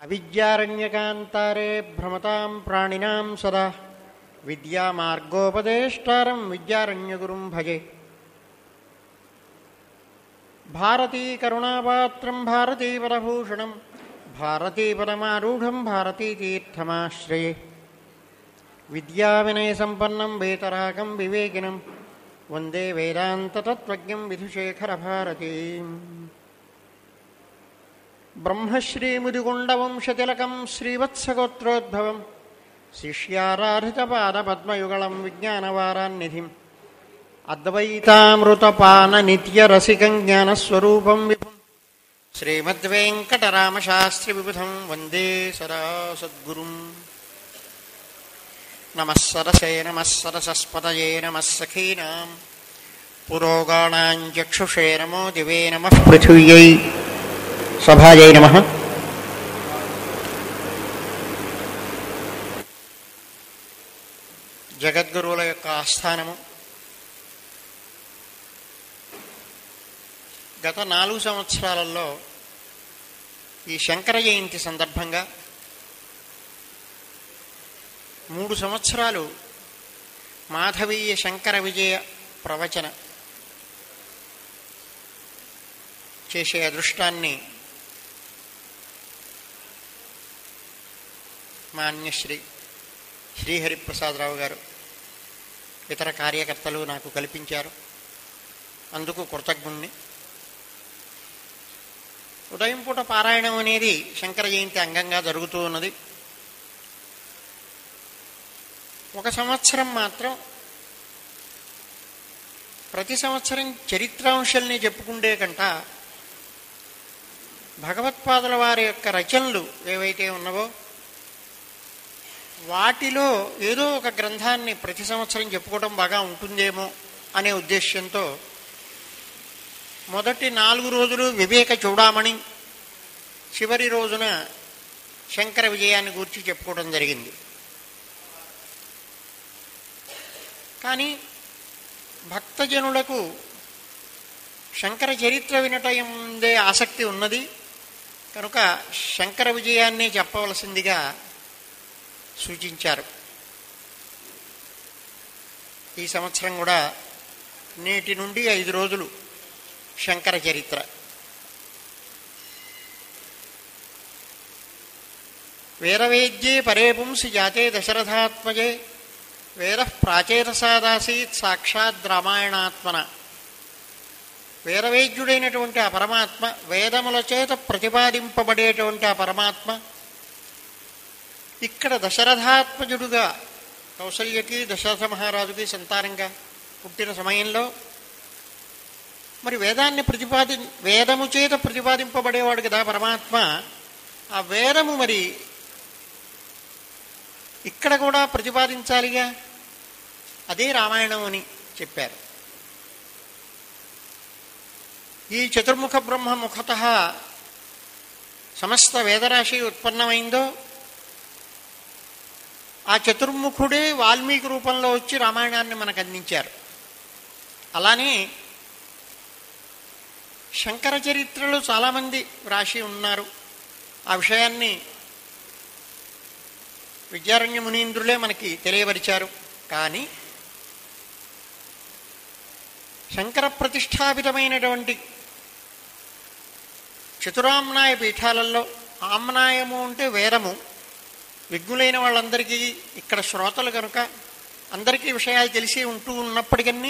అవిద్యారణ్యకాంతారే భ్రమతాం ప్రాణినాం సదా విద్యామార్గోపదేష్టారం విద్యారణ్యగురుం భజే భారతీకరుణాపాత్రం భారతీపదభూషణం భారతీపదమారూఢం భారతీతీర్థమాశ్రయే విద్యావినయసంపన్నం వేతరాగం వివేకినం వందే వేదాంతతత్వజ్ఞం విధుశేఖరభారతీం బ్రహ్మశ్రీముదిగుండవంశతిలకం శ్రీవత్సగోత్రోద్భవం శిష్యారాధితపాదపద్మయుగళం విజ్ఞానవారాన్నిధిం అద్వైతామృతపాననిత్యరసికం జ్ఞానస్వరూపం విభుం శ్రీమద్వేంకటరామశాస్త్రివిబుధం వందే సదా సద్గురుం నమः సరసే నమः సరసస్పతయే నమः సఖీనాం పురోగాణాञ्चक्षुषे నమో దివే నమः పృథివ్యై సభాయై నమ జగద్గురువుల యొక్క ఆస్థానము గత నాలుగు సంవత్సరాలలో ఈ శంకర జయంతి సందర్భంగా మూడు సంవత్సరాలు మాధవీయ శంకర విజయ ప్రవచన చేసే అదృష్టాన్ని మాన్యశ్రీ శ్రీహరిప్రసాదరావు గారు ఇతర కార్యకర్తలు నాకు కల్పించారు అందుకు కృతజ్ఞుణ్ణి ఉదయం పూట పారాయణం అనేది శంకర జయంతి అంగంగా జరుగుతూ ఉన్నది ఒక సంవత్సరం మాత్రం ప్రతి సంవత్సరం చరిత్రాంశాల్ని చెప్పుకుండే కంట భగవత్పాదుల వారి యొక్క రచనలు ఏవైతే ఉన్నవో వాటిలో ఏదో ఒక గ్రంథాన్ని ప్రతి సంవత్సరం చెప్పుకోవడం బాగా ఉంటుందేమో అనే ఉద్దేశ్యంతో మొదటి నాలుగు రోజులు వివేక చూడామణి చివరి రోజున శంకర విజయాన్ని గురించి చెప్పుకోవడం జరిగింది కానీ భక్తజనులకు శంకర చరిత్ర వినటందే ఆసక్తి ఉన్నది కనుక శంకర విజయాన్ని చెప్పవలసిందిగా సూచించారు ఈ సంవత్సరం కూడా నేటి నుండి ఐదు రోజులు శంకర చరిత్ర వీరవేద్యే పరే పుంసి జాతే దశరథాత్మజే వేద ప్రాచేతసాదాసీత్ సాక్షాత్ రామాయణాత్మన వేదవేద్యుడైనటువంటి ఆ పరమాత్మ వేదముల చేత ప్రతిపాదింపబడేటువంటి ఆ పరమాత్మ ఇక్కడ దశరథాత్మజుడుగా కౌసల్యకి దశరథ మహారాజుకి సంతానంగా పుట్టిన సమయంలో మరి వేదాన్ని ప్రతిపాది వేదము చేత ప్రతిపాదింపబడేవాడు కదా పరమాత్మ ఆ వేదము మరి ఇక్కడ కూడా ప్రతిపాదించాలిగా అదే రామాయణం అని చెప్పారు ఈ చతుర్ముఖ బ్రహ్మ ముఖత సమస్త వేదరాశి ఉత్పన్నమైందో ఆ చతుర్ముఖుడే వాల్మీకి రూపంలో వచ్చి రామాయణాన్ని మనకు అందించారు అలానే శంకర చరిత్రలో చాలామంది రాసి ఉన్నారు ఆ విషయాన్ని విద్యారణ్య మునీంద్రులే మనకి తెలియపరిచారు కానీ శంకర ప్రతిష్టాపితమైనటువంటి చతురామ్నాయ పీఠాలలో ఆమ్నాయము అంటే వేదము విజ్ఞులైన వాళ్ళందరికీ ఇక్కడ శ్రోతలు కనుక అందరికీ విషయాలు తెలిసి ఉంటూ ఉన్నప్పటికీ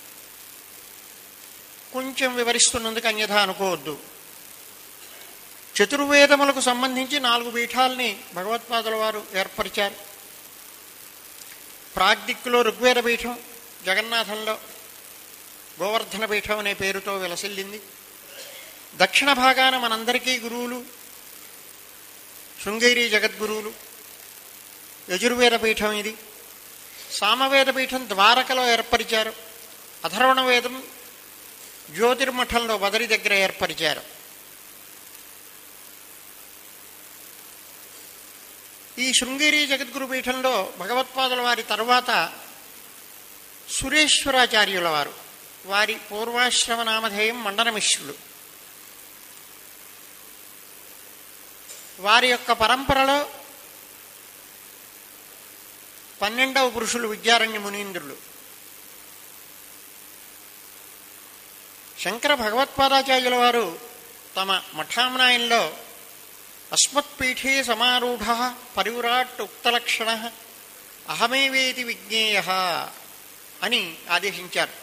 కొంచెం వివరిస్తున్నందుకు అన్యథా అనుకోవద్దు చతుర్వేదములకు సంబంధించి నాలుగు పీఠాలని భగవత్పాదుల వారు ఏర్పరిచారు ప్రాగ్దిక్కులో ఋగ్వేద పీఠం జగన్నాథంలో గోవర్ధన పీఠం అనే పేరుతో విలసిల్లింది దక్షిణ భాగాన మనందరికీ గురువులు శృంగేరి జగద్గురువులు యజుర్వేద పీఠం ఇది సామవేద పీఠం ద్వారకలో ఏర్పరిచారు అధర్వణ వేదం జ్యోతిర్మఠంలో బదరి దగ్గర ఏర్పరిచారు ఈ శృంగేరి జగద్గురు పీఠంలో భగవత్పాదుల వారి తరువాత సురేశ్వరాచార్యుల వారు వారి పూర్వాశ్రమ నామధేయం మండనమిశ్రులు వారి యొక్క పరంపరలో పన్నెండవ పురుషులు విద్యారణ్య మునీంద్రులు శంకర భగవత్పాదాచార్యుల వారు తమ మఠామ్నాయంలో అస్మత్పీఠే సమారూఢ పరివ్రాట్ ఉక్తలక్షణ అహమేవేతి విజ్ఞేయ అని ఆదేశించారు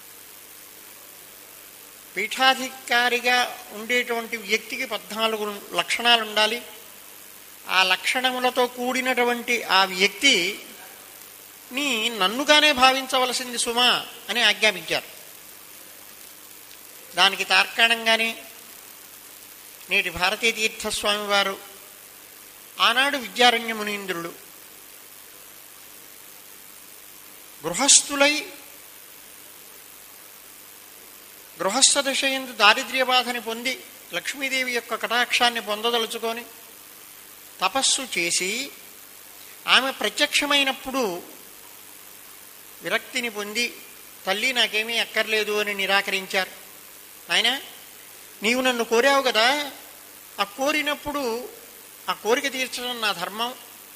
పీఠాధికారిగా ఉండేటువంటి వ్యక్తికి పద్నాలుగు లక్షణాలు ఉండాలి ఆ లక్షణములతో కూడినటువంటి ఆ వ్యక్తి ని నన్నుగానే భావించవలసింది సుమా అని ఆజ్ఞాపించారు దానికి తార్కాణంగానే నేటి భారతీయ తీర్థస్వామి వారు ఆనాడు విద్యారణ్య మునీంద్రుడు గృహస్థులై గృహస్థ దశయందు దారిద్ర్య బాధని పొంది లక్ష్మీదేవి యొక్క కటాక్షాన్ని పొందదలుచుకొని తపస్సు చేసి ఆమె ప్రత్యక్షమైనప్పుడు విరక్తిని పొంది తల్లి నాకేమీ అక్కర్లేదు అని నిరాకరించారు ఆయన నీవు నన్ను కోరావు కదా ఆ కోరినప్పుడు ఆ కోరిక తీర్చడం నా ధర్మం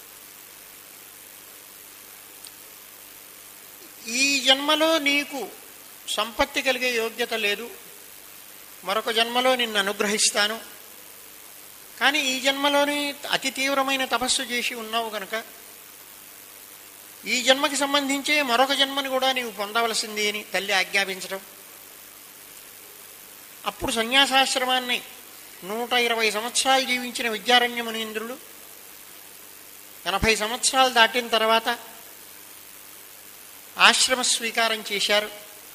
ఈ జన్మలో నీకు సంపత్తి కలిగే యోగ్యత లేదు మరొక జన్మలో నిన్ను అనుగ్రహిస్తాను కానీ ఈ జన్మలోని అతి తీవ్రమైన తపస్సు చేసి ఉన్నావు కనుక ఈ జన్మకి సంబంధించే మరొక జన్మని కూడా నీవు పొందవలసింది అని తల్లి ఆజ్ఞాపించడం అప్పుడు సన్యాసాశ్రమాన్ని నూట ఇరవై సంవత్సరాలు జీవించిన విద్యారణ్య మునీంద్రులు ఎనభై సంవత్సరాలు దాటిన తర్వాత ఆశ్రమ స్వీకారం చేశారు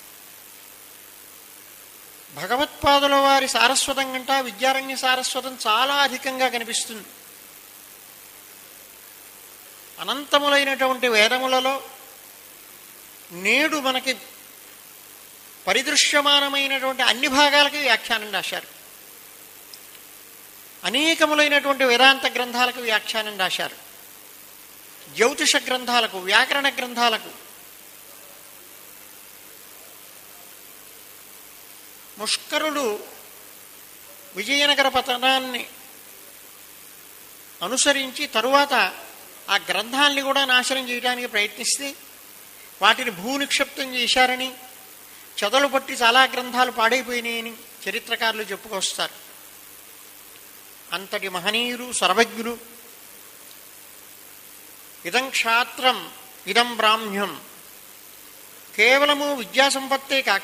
భగవత్పాదుల వారి సారస్వతం కంట విద్యారణ్య సారస్వతం చాలా అధికంగా కనిపిస్తుంది అనంతములైనటువంటి వేదములలో నేడు మనకి పరిదృశ్యమానమైనటువంటి అన్ని భాగాలకి వ్యాఖ్యానం రాశారు అనేకములైనటువంటి వేదాంత గ్రంథాలకు వ్యాఖ్యానం రాశారు జ్యోతిష గ్రంథాలకు వ్యాకరణ గ్రంథాలకు ముష్కరుడు విజయనగర పతనాన్ని అనుసరించి తరువాత ఆ గ్రంథాల్ని కూడా నాశనం చేయడానికి ప్రయత్నిస్తే వాటిని భూనిక్షిప్తం చేశారని చెదలు పట్టి చాలా గ్రంథాలు పాడైపోయినాయని చరిత్రకారులు చెప్పుకొస్తారు అంతటి మహనీయులు సర్వజ్ఞులు ఇదం క్షాత్రం ఇదం బ్రాహ్మ్యం కేవలము విద్యా సంపత్తే కాక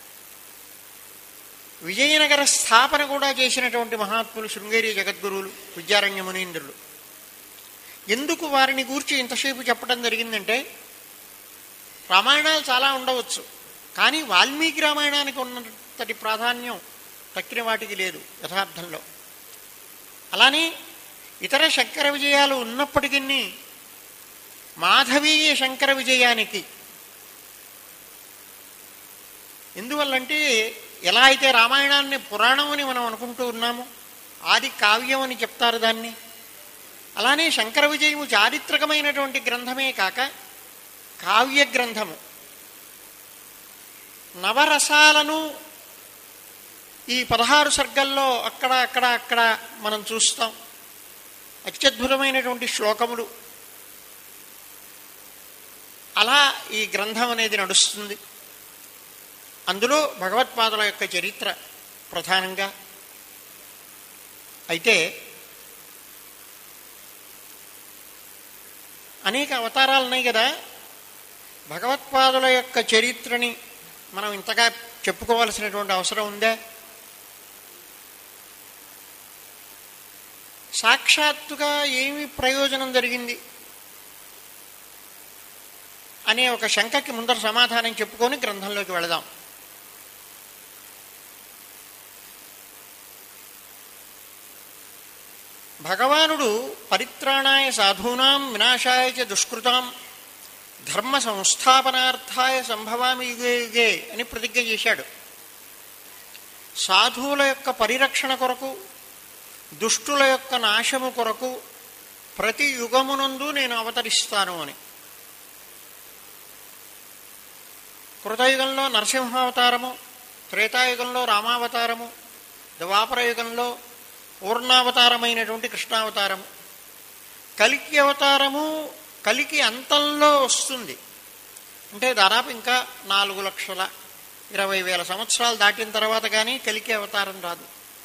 విజయనగర స్థాపన కూడా చేసినటువంటి మహాత్ములు శృంగేరి జగద్గురువులు విద్యారణ్య మునీంద్రులు ఎందుకు వారిని గూర్చి ఇంతసేపు చెప్పడం జరిగిందంటే రామాయణాలు చాలా ఉండవచ్చు కానీ వాల్మీకి రామాయణానికి ఉన్నంతటి ప్రాధాన్యం తక్కిన వాటికి లేదు యథార్థంలో అలానే ఇతర శంకర విజయాలు ఉన్నప్పటికీ మాధవీయ శంకర విజయానికి ఎందువల్లంటే ఎలా అయితే రామాయణాన్ని పురాణం అని మనం అనుకుంటూ ఉన్నాము ఆది కావ్యం అని చెప్తారు దాన్ని అలానే శంకర విజయము చారిత్రకమైనటువంటి గ్రంథమే కాక కావ్య గ్రంథము నవరసాలను ఈ పదహారు సర్గల్లో అక్కడ అక్కడ అక్కడ మనం చూస్తాం అత్యద్భుతమైనటువంటి శ్లోకములు అలా ఈ గ్రంథం అనేది నడుస్తుంది అందులో భగవత్పాదుల యొక్క చరిత్ర ప్రధానంగా అయితే అనేక అవతారాలు ఉన్నాయి కదా భగవత్పాదుల యొక్క చరిత్రని మనం ఇంతగా చెప్పుకోవాల్సినటువంటి అవసరం ఉందా సాక్షాత్తుగా ఏమి ప్రయోజనం జరిగింది అనే ఒక శంకకి ముందర సమాధానం చెప్పుకొని గ్రంథంలోకి వెళదాం భగవానుడు పరిత్రాణాయ సాధూనాం వినాశాయ చ దుష్కృతాం ధర్మ సంస్థాపనార్థాయ సంభవామి యుగే యుగే అని ప్రతిజ్ఞ చేశాడు సాధువుల యొక్క పరిరక్షణ కొరకు దుష్టుల యొక్క నాశము కొరకు ప్రతి యుగమునందు నేను అవతరిస్తాను అని కృతయుగంలో నరసింహావతారము త్రేతాయుగంలో రామావతారము ద్వాపర యుగంలో పూర్ణావతారమైనటువంటి కృష్ణావతారము కలికి అవతారము కలికి అంతంలో వస్తుంది అంటే దాదాపు ఇంకా నాలుగు లక్షల ఇరవై వేల సంవత్సరాలు దాటిన తర్వాత కానీ కలికి అవతారం రాదు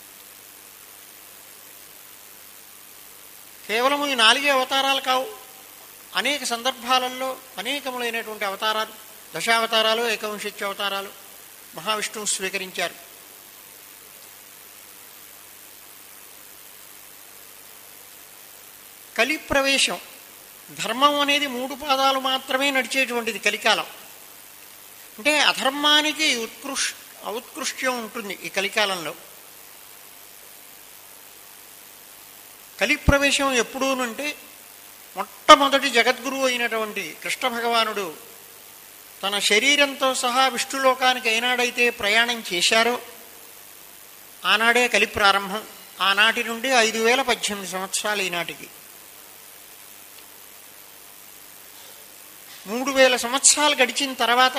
కేవలము ఈ నాలుగే అవతారాలు కావు అనేక సందర్భాలలో అనేకములైనటువంటి అవతారాలు దశావతారాలు ఏకవింశత్య అవతారాలు మహావిష్ణువు స్వీకరించారు కలి ప్రవేశం ధర్మం అనేది మూడు పాదాలు మాత్రమే నడిచేటువంటిది కలికాలం అంటే అధర్మానికి ఉత్కృష్ ఔత్కృష్ట్యం ఉంటుంది ఈ కలికాలంలో కలి ప్రవేశం ఎప్పుడూనంటే మొట్టమొదటి జగద్గురువు అయినటువంటి కృష్ణ భగవానుడు తన శరీరంతో సహా విష్ణులోకానికి ఏనాడైతే ప్రయాణం చేశారో ఆనాడే కలి ప్రారంభం ఆనాటి నుండి ఐదు వేల పద్దెనిమిది సంవత్సరాలు ఈనాటికి మూడు వేల సంవత్సరాలు గడిచిన తర్వాత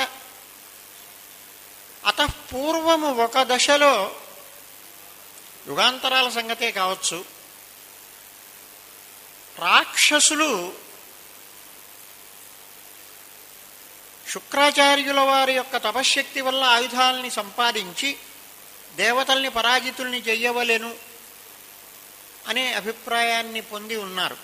అతఃపూర్వము ఒక దశలో యుగాంతరాల సంగతే కావచ్చు రాక్షసులు శుక్రాచార్యుల వారి యొక్క తపశ్శక్తి వల్ల ఆయుధాలని సంపాదించి దేవతల్ని పరాజితుల్ని చెయ్యవలెను అనే అభిప్రాయాన్ని పొంది ఉన్నారు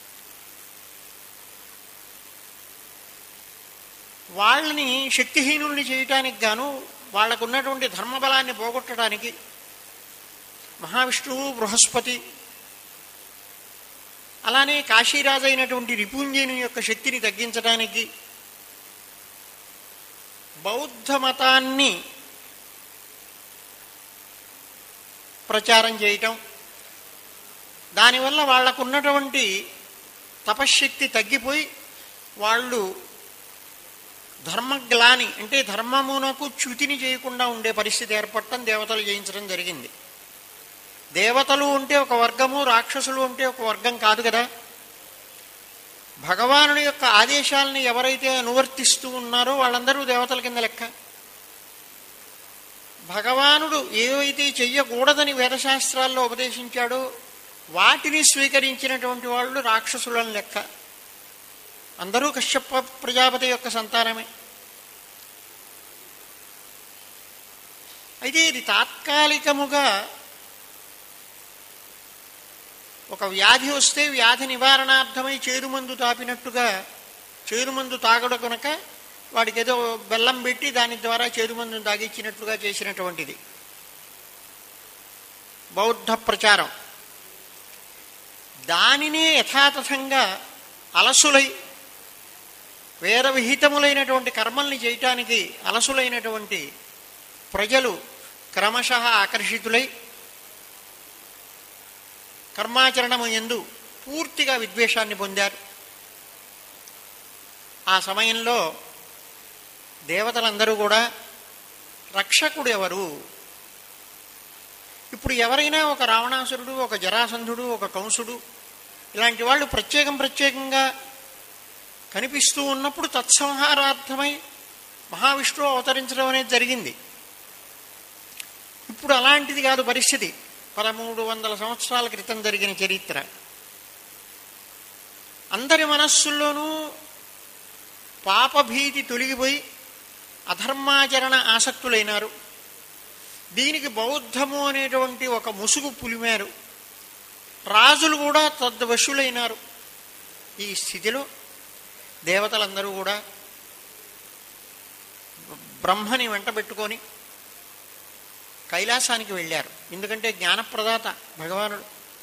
వాళ్ళని శక్తిహీనుల్ని చేయటానికి గాను వాళ్లకున్నటువంటి ధర్మబలాన్ని పోగొట్టడానికి మహావిష్ణువు బృహస్పతి అలానే కాశీరాజు అయినటువంటి రిపుంజయుని యొక్క శక్తిని తగ్గించడానికి బౌద్ధ మతాన్ని ప్రచారం చేయటం దానివల్ల వాళ్లకున్నటువంటి తపశ్శక్తి తగ్గిపోయి వాళ్ళు ధర్మగ్లాని అంటే ధర్మమునకు చ్యుతిని చేయకుండా ఉండే పరిస్థితి ఏర్పడటం దేవతలు జయించడం జరిగింది దేవతలు ఉంటే ఒక వర్గము రాక్షసులు ఉంటే ఒక వర్గం కాదు కదా భగవానుడి యొక్క ఆదేశాలని ఎవరైతే అనువర్తిస్తూ ఉన్నారో వాళ్ళందరూ దేవతల కింద లెక్క భగవానుడు ఏవైతే చెయ్యకూడదని వేదశాస్త్రాల్లో ఉపదేశించాడో వాటిని స్వీకరించినటువంటి వాళ్ళు రాక్షసులను లెక్క అందరూ కశ్యప ప్రజాపతి యొక్క సంతానమే అయితే ఇది తాత్కాలికముగా ఒక వ్యాధి వస్తే వ్యాధి నివారణార్థమై చేరుమందు తాపినట్టుగా చేరుమందు తాగడు కనుక వాడికి ఏదో బెల్లం పెట్టి దాని ద్వారా చేరుమందును తాగిచ్చినట్లుగా చేసినటువంటిది బౌద్ధ ప్రచారం దానినే యథాతథంగా అలసులై వేద విహితములైనటువంటి కర్మల్ని చేయటానికి అలసులైనటువంటి ప్రజలు క్రమశ ఆకర్షితులై కర్మాచరణము ఎందు పూర్తిగా విద్వేషాన్ని పొందారు ఆ సమయంలో దేవతలందరూ కూడా రక్షకుడు ఎవరు ఇప్పుడు ఎవరైనా ఒక రావణాసురుడు ఒక జరాసంధుడు ఒక కంసుడు ఇలాంటి వాళ్ళు ప్రత్యేకం ప్రత్యేకంగా కనిపిస్తూ ఉన్నప్పుడు తత్సంహారార్థమై మహావిష్ణువు అవతరించడం అనేది జరిగింది ఇప్పుడు అలాంటిది కాదు పరిస్థితి పదమూడు వందల సంవత్సరాల క్రితం జరిగిన చరిత్ర అందరి మనస్సుల్లోనూ పాపభీతి తొలగిపోయి అధర్మాచరణ ఆసక్తులైనారు దీనికి బౌద్ధము అనేటువంటి ఒక ముసుగు పులిమారు రాజులు కూడా తద్వశులైనారు ఈ స్థితిలో దేవతలందరూ కూడా బ్రహ్మని వెంట పెట్టుకొని కైలాసానికి వెళ్ళారు ఎందుకంటే జ్ఞానప్రదాత భగవానుడు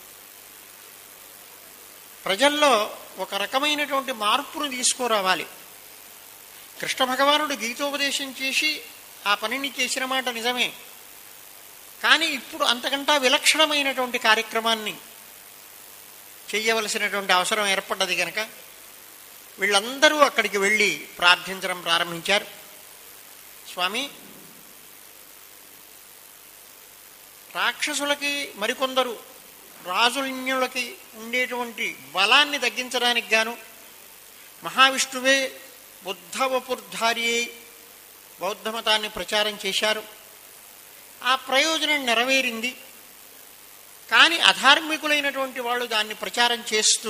ప్రజల్లో ఒక రకమైనటువంటి మార్పును తీసుకురావాలి కృష్ణ భగవానుడు గీతోపదేశం చేసి ఆ పనిని చేసిన మాట నిజమే కానీ ఇప్పుడు అంతకంటా విలక్షణమైనటువంటి కార్యక్రమాన్ని చెయ్యవలసినటువంటి అవసరం ఏర్పడ్డది కనుక వీళ్ళందరూ అక్కడికి వెళ్ళి ప్రార్థించడం ప్రారంభించారు స్వామి రాక్షసులకి మరికొందరు రాజుల్యులకి ఉండేటువంటి బలాన్ని తగ్గించడానికి గాను మహావిష్ణువే బుద్ధవపుర్ధారి అయి బౌద్ధమతాన్ని ప్రచారం చేశారు ఆ ప్రయోజనం నెరవేరింది కానీ అధార్మికులైనటువంటి వాళ్ళు దాన్ని ప్రచారం చేస్తూ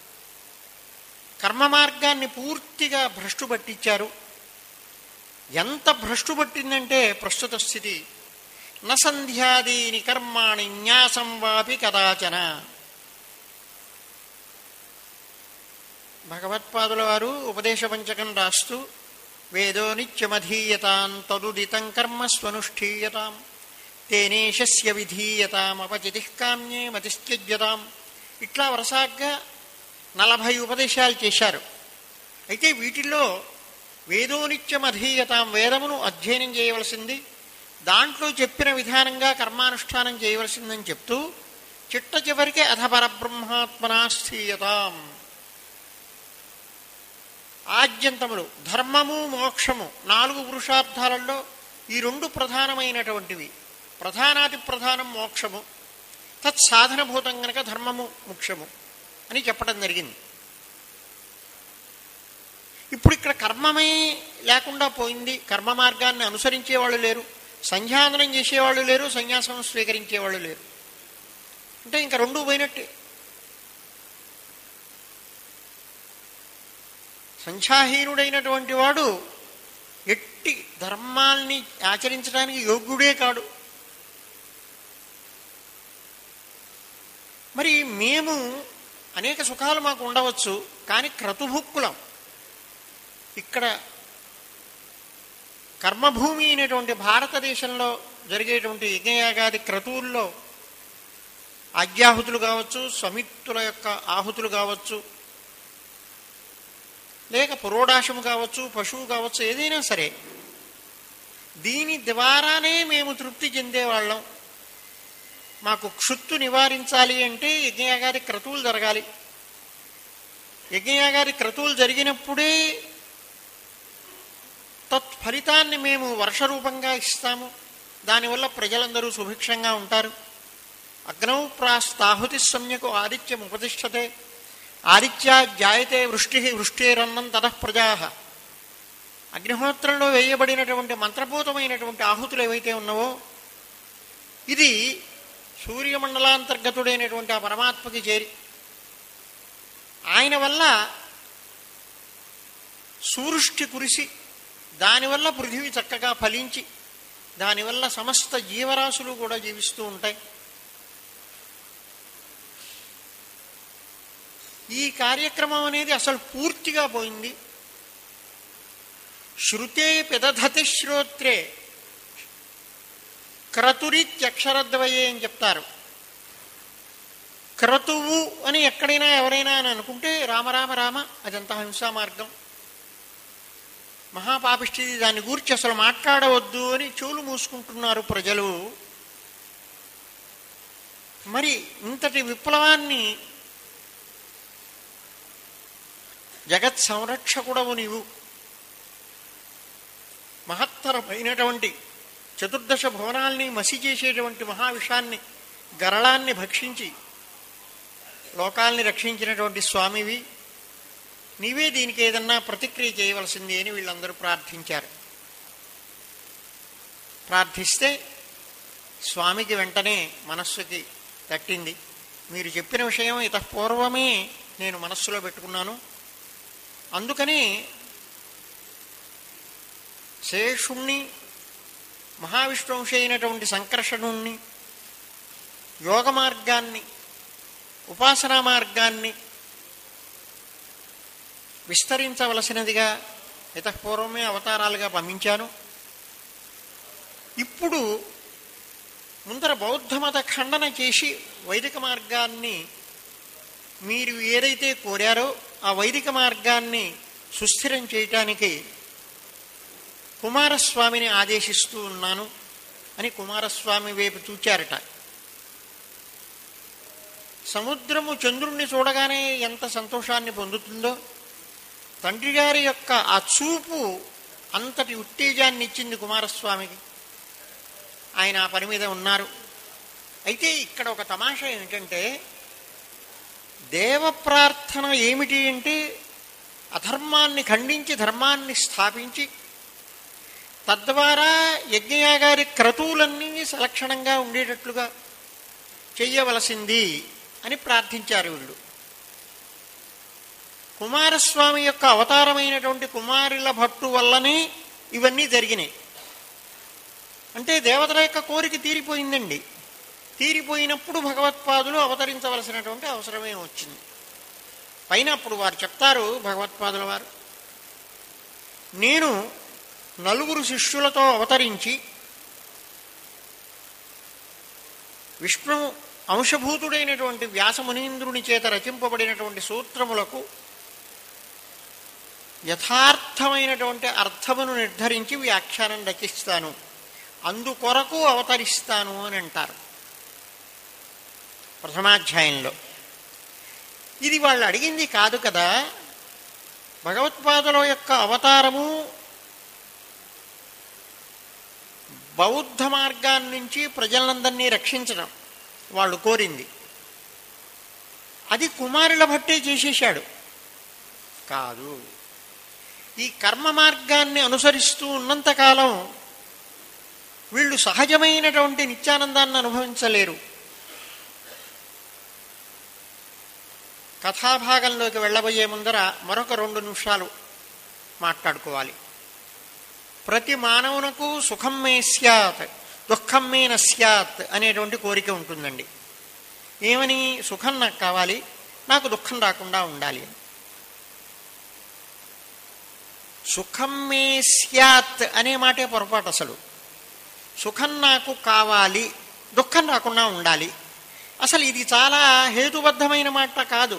కర్మ మార్గాన్ని పూర్తిగా భ్రష్టు పట్టించారు ఎంత భ్రష్టు పట్టిందంటే ప్రస్తుత స్థితి నసంధ్యాదీని కర్మాణి న్యాసం వాపి కదాచన భగవత్పాదుల వారు ఉపదేశ పంచకం రాస్తూ వేదో నిత్యమధీయతాం తదుదితం కర్మ స్వనుష్ఠీయతాం తేనేశస్య విధీయతాం అపచితి కామ్యే మతిశ్చర్యతాం ఇట్లా వరసాగ్గా నలభై ఉపదేశాలు చేశారు అయితే వీటిల్లో వేదోనిత్యం అధీయతాం వేదమును అధ్యయనం చేయవలసింది దాంట్లో చెప్పిన విధానంగా కర్మానుష్ఠానం చేయవలసిందని చెప్తూ చిట్ట చివరికి అధ పరబ్రహ్మాత్మనా స్థీయతాం ఆద్యంతములు ధర్మము మోక్షము నాలుగు పురుషార్థాలలో ఈ రెండు ప్రధానమైనటువంటివి ప్రధానాతి ప్రధానం మోక్షము తత్సాధనభూతం గనక ధర్మము ముఖ్యము అని చెప్పడం జరిగింది ఇప్పుడు ఇక్కడ కర్మమే లేకుండా పోయింది కర్మ మార్గాన్ని అనుసరించే వాళ్ళు లేరు సంధ్యాదనం చేసేవాళ్ళు లేరు సన్యాసం స్వీకరించేవాళ్ళు లేరు అంటే ఇంకా రెండు పోయినట్టే సంఖ్యాహీనుడైనటువంటి వాడు ఎట్టి ధర్మాల్ని ఆచరించడానికి యోగ్యుడే కాడు మరి మేము అనేక సుఖాలు మాకు ఉండవచ్చు కానీ క్రతుభుక్కులం ఇక్కడ కర్మభూమి అయినటువంటి భారతదేశంలో జరిగేటువంటి యజ్ఞయాగాది క్రతువుల్లో ఆజ్యాహుతులు కావచ్చు సమిత్తుల యొక్క ఆహుతులు కావచ్చు లేక పురోడాశము కావచ్చు పశువు కావచ్చు ఏదైనా సరే దీని ద్వారానే మేము తృప్తి చెందేవాళ్ళం మాకు క్షుత్తు నివారించాలి అంటే యజ్ఞయాగాది క్రతువులు జరగాలి యజ్ఞయాగాది క్రతువులు జరిగినప్పుడే తత్ఫలితాన్ని మేము వర్షరూపంగా ఇస్తాము దానివల్ల ప్రజలందరూ సుభిక్షంగా ఉంటారు అగ్నౌ ప్రాస్తాహుతి సమ్యకు ఆదిత్యం ఉపతిష్టతే ఆదిత్య జాయతే వృష్టి వృష్టిరన్నం తతః ప్రజా అగ్నిహోత్రంలో వేయబడినటువంటి మంత్రపూతమైనటువంటి ఆహుతులు ఏవైతే ఉన్నావో ఇది సూర్యమండలాంతర్గతుడైనటువంటి ఆ పరమాత్మకి చేరి ఆయన వల్ల సూరుష్టి కురిసి దానివల్ల పృథివీ చక్కగా ఫలించి దానివల్ల సమస్త జీవరాశులు కూడా జీవిస్తూ ఉంటాయి ఈ కార్యక్రమం అనేది అసలు పూర్తిగా పోయింది శృతే పిదధతి శ్రోత్రే క్రతురిత్యక్షరద్వయే అని చెప్తారు క్రతువు అని ఎక్కడైనా ఎవరైనా అని అనుకుంటే రామరామ రామ అదంతా హింసా మార్గం మహాపాపిష్టిది దాన్ని గూర్చి అసలు మాట్లాడవద్దు అని చెవులు మూసుకుంటున్నారు ప్రజలు మరి ఇంతటి విప్లవాన్ని జగత్ సంరక్షకుడవు నీవు మహత్తరమైనటువంటి చతుర్దశ భువనాల్ని మసి చేసేటువంటి మహావిషాన్ని గరళాన్ని భక్షించి లోకాల్ని రక్షించినటువంటి స్వామివి నీవే దీనికి ఏదన్నా ప్రతిక్రియ చేయవలసింది అని వీళ్ళందరూ ప్రార్థించారు ప్రార్థిస్తే స్వామికి వెంటనే మనస్సుకి తట్టింది మీరు చెప్పిన విషయం ఇతపూర్వమే నేను మనస్సులో పెట్టుకున్నాను అందుకని శేషుణ్ణి మహావిష్ణువంశి అయినటువంటి సంకర్షణుణ్ణి యోగ మార్గాన్ని ఉపాసనా మార్గాన్ని విస్తరించవలసినదిగా ఇతపూర్వమే అవతారాలుగా పంపించాను ఇప్పుడు ముందర బౌద్ధమత ఖండన చేసి వైదిక మార్గాన్ని మీరు ఏదైతే కోరారో ఆ వైదిక మార్గాన్ని సుస్థిరం చేయటానికి కుమారస్వామిని ఆదేశిస్తూ ఉన్నాను అని కుమారస్వామి వైపు చూచారట సముద్రము చంద్రుణ్ణి చూడగానే ఎంత సంతోషాన్ని పొందుతుందో తండ్రి గారి యొక్క ఆ చూపు అంతటి ఉత్తేజాన్ని ఇచ్చింది కుమారస్వామికి ఆయన ఆ పని మీద ఉన్నారు అయితే ఇక్కడ ఒక తమాషా ఏమిటంటే దేవ ప్రార్థన ఏమిటి అంటే అధర్మాన్ని ఖండించి ధర్మాన్ని స్థాపించి తద్వారా యజ్ఞయాగారి క్రతువులన్నీ సలక్షణంగా ఉండేటట్లుగా చెయ్యవలసింది అని ప్రార్థించారు వీళ్ళు కుమారస్వామి యొక్క అవతారమైనటువంటి కుమారుల భట్టు వల్లనే ఇవన్నీ జరిగినాయి అంటే దేవతల యొక్క కోరిక తీరిపోయిందండి తీరిపోయినప్పుడు భగవత్పాదులు అవతరించవలసినటువంటి అవసరమే వచ్చింది పైన అప్పుడు వారు చెప్తారు భగవత్పాదుల వారు నేను నలుగురు శిష్యులతో అవతరించి విష్ణు అంశభూతుడైనటువంటి వ్యాసమునీంద్రుని చేత రచింపబడినటువంటి సూత్రములకు యథార్థమైనటువంటి అర్థమును నిర్ధరించి వ్యాఖ్యానం రచిస్తాను అందుకొరకు అవతరిస్తాను అని అంటారు ప్రథమాధ్యాయంలో ఇది వాళ్ళు అడిగింది కాదు కదా భగవత్పాదుల యొక్క అవతారము బౌద్ధ మార్గాన్ని నుంచి ప్రజలందరినీ రక్షించడం వాళ్ళు కోరింది అది కుమారుల భట్టే చేసేశాడు కాదు ఈ కర్మ మార్గాన్ని అనుసరిస్తూ ఉన్నంతకాలం వీళ్ళు సహజమైనటువంటి నిత్యానందాన్ని అనుభవించలేరు కథాభాగంలోకి వెళ్ళబోయే ముందర మరొక రెండు నిమిషాలు మాట్లాడుకోవాలి ప్రతి మానవునకు సుఖం మే స్యాత్ దుఃఖం మే నస్యాత్ అనేటువంటి కోరిక ఉంటుందండి ఏమని సుఖం నాకు కావాలి నాకు దుఃఖం రాకుండా ఉండాలి అని సుఖం మే స్యాత్ అనే మాటే పొరపాటు అసలు సుఖం నాకు కావాలి దుఃఖం రాకుండా ఉండాలి అసలు ఇది చాలా హేతుబద్ధమైన మాట కాదు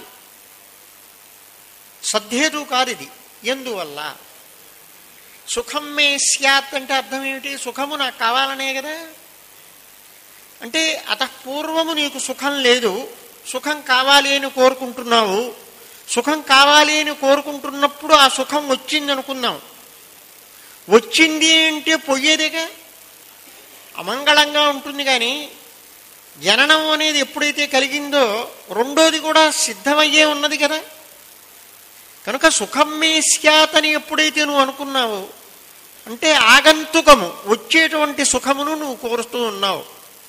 సద్హేతు కాదు ఇది ఎందువల్ల సుఖం మే స్యాత్ అంటే అర్థం ఏమిటి సుఖము నాకు కావాలనే కదా అంటే అతపూర్వము నీకు సుఖం లేదు సుఖం కావాలి అని కోరుకుంటున్నావు సుఖం కావాలి అని కోరుకుంటున్నప్పుడు ఆ సుఖం వచ్చింది అనుకుందాం వచ్చింది అంటే పోయేదేగా అమంగళంగా ఉంటుంది కానీ జననం అనేది ఎప్పుడైతే కలిగిందో రెండోది కూడా సిద్ధమయ్యే ఉన్నది కదా కనుక సుఖం మే స్యాత్ అని ఎప్పుడైతే నువ్వు అనుకున్నావో అంటే ఆగంతుకము వచ్చేటువంటి సుఖమును నువ్వు కోరుతూ ఉన్నావు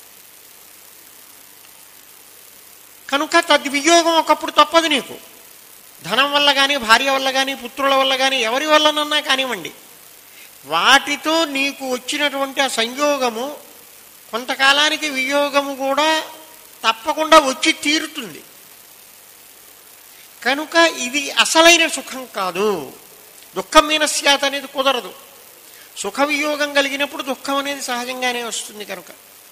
కనుక తద్వియోగం ఒకప్పుడు తప్పదు నీకు ధనం వల్ల కానీ భార్య వల్ల కానీ పుత్రుల వల్ల కానీ ఎవరి వల్లనన్నా కానివ్వండి వాటితో నీకు వచ్చినటువంటి ఆ సంయోగము కొంతకాలానికి వియోగము కూడా తప్పకుండా వచ్చి తీరుతుంది కనుక ఇది అసలైన సుఖం కాదు దుఃఖం మీనస్యాత్ అనేది కుదరదు సుఖ వియోగం కలిగినప్పుడు దుఃఖం అనేది సహజంగానే వస్తుంది కనుక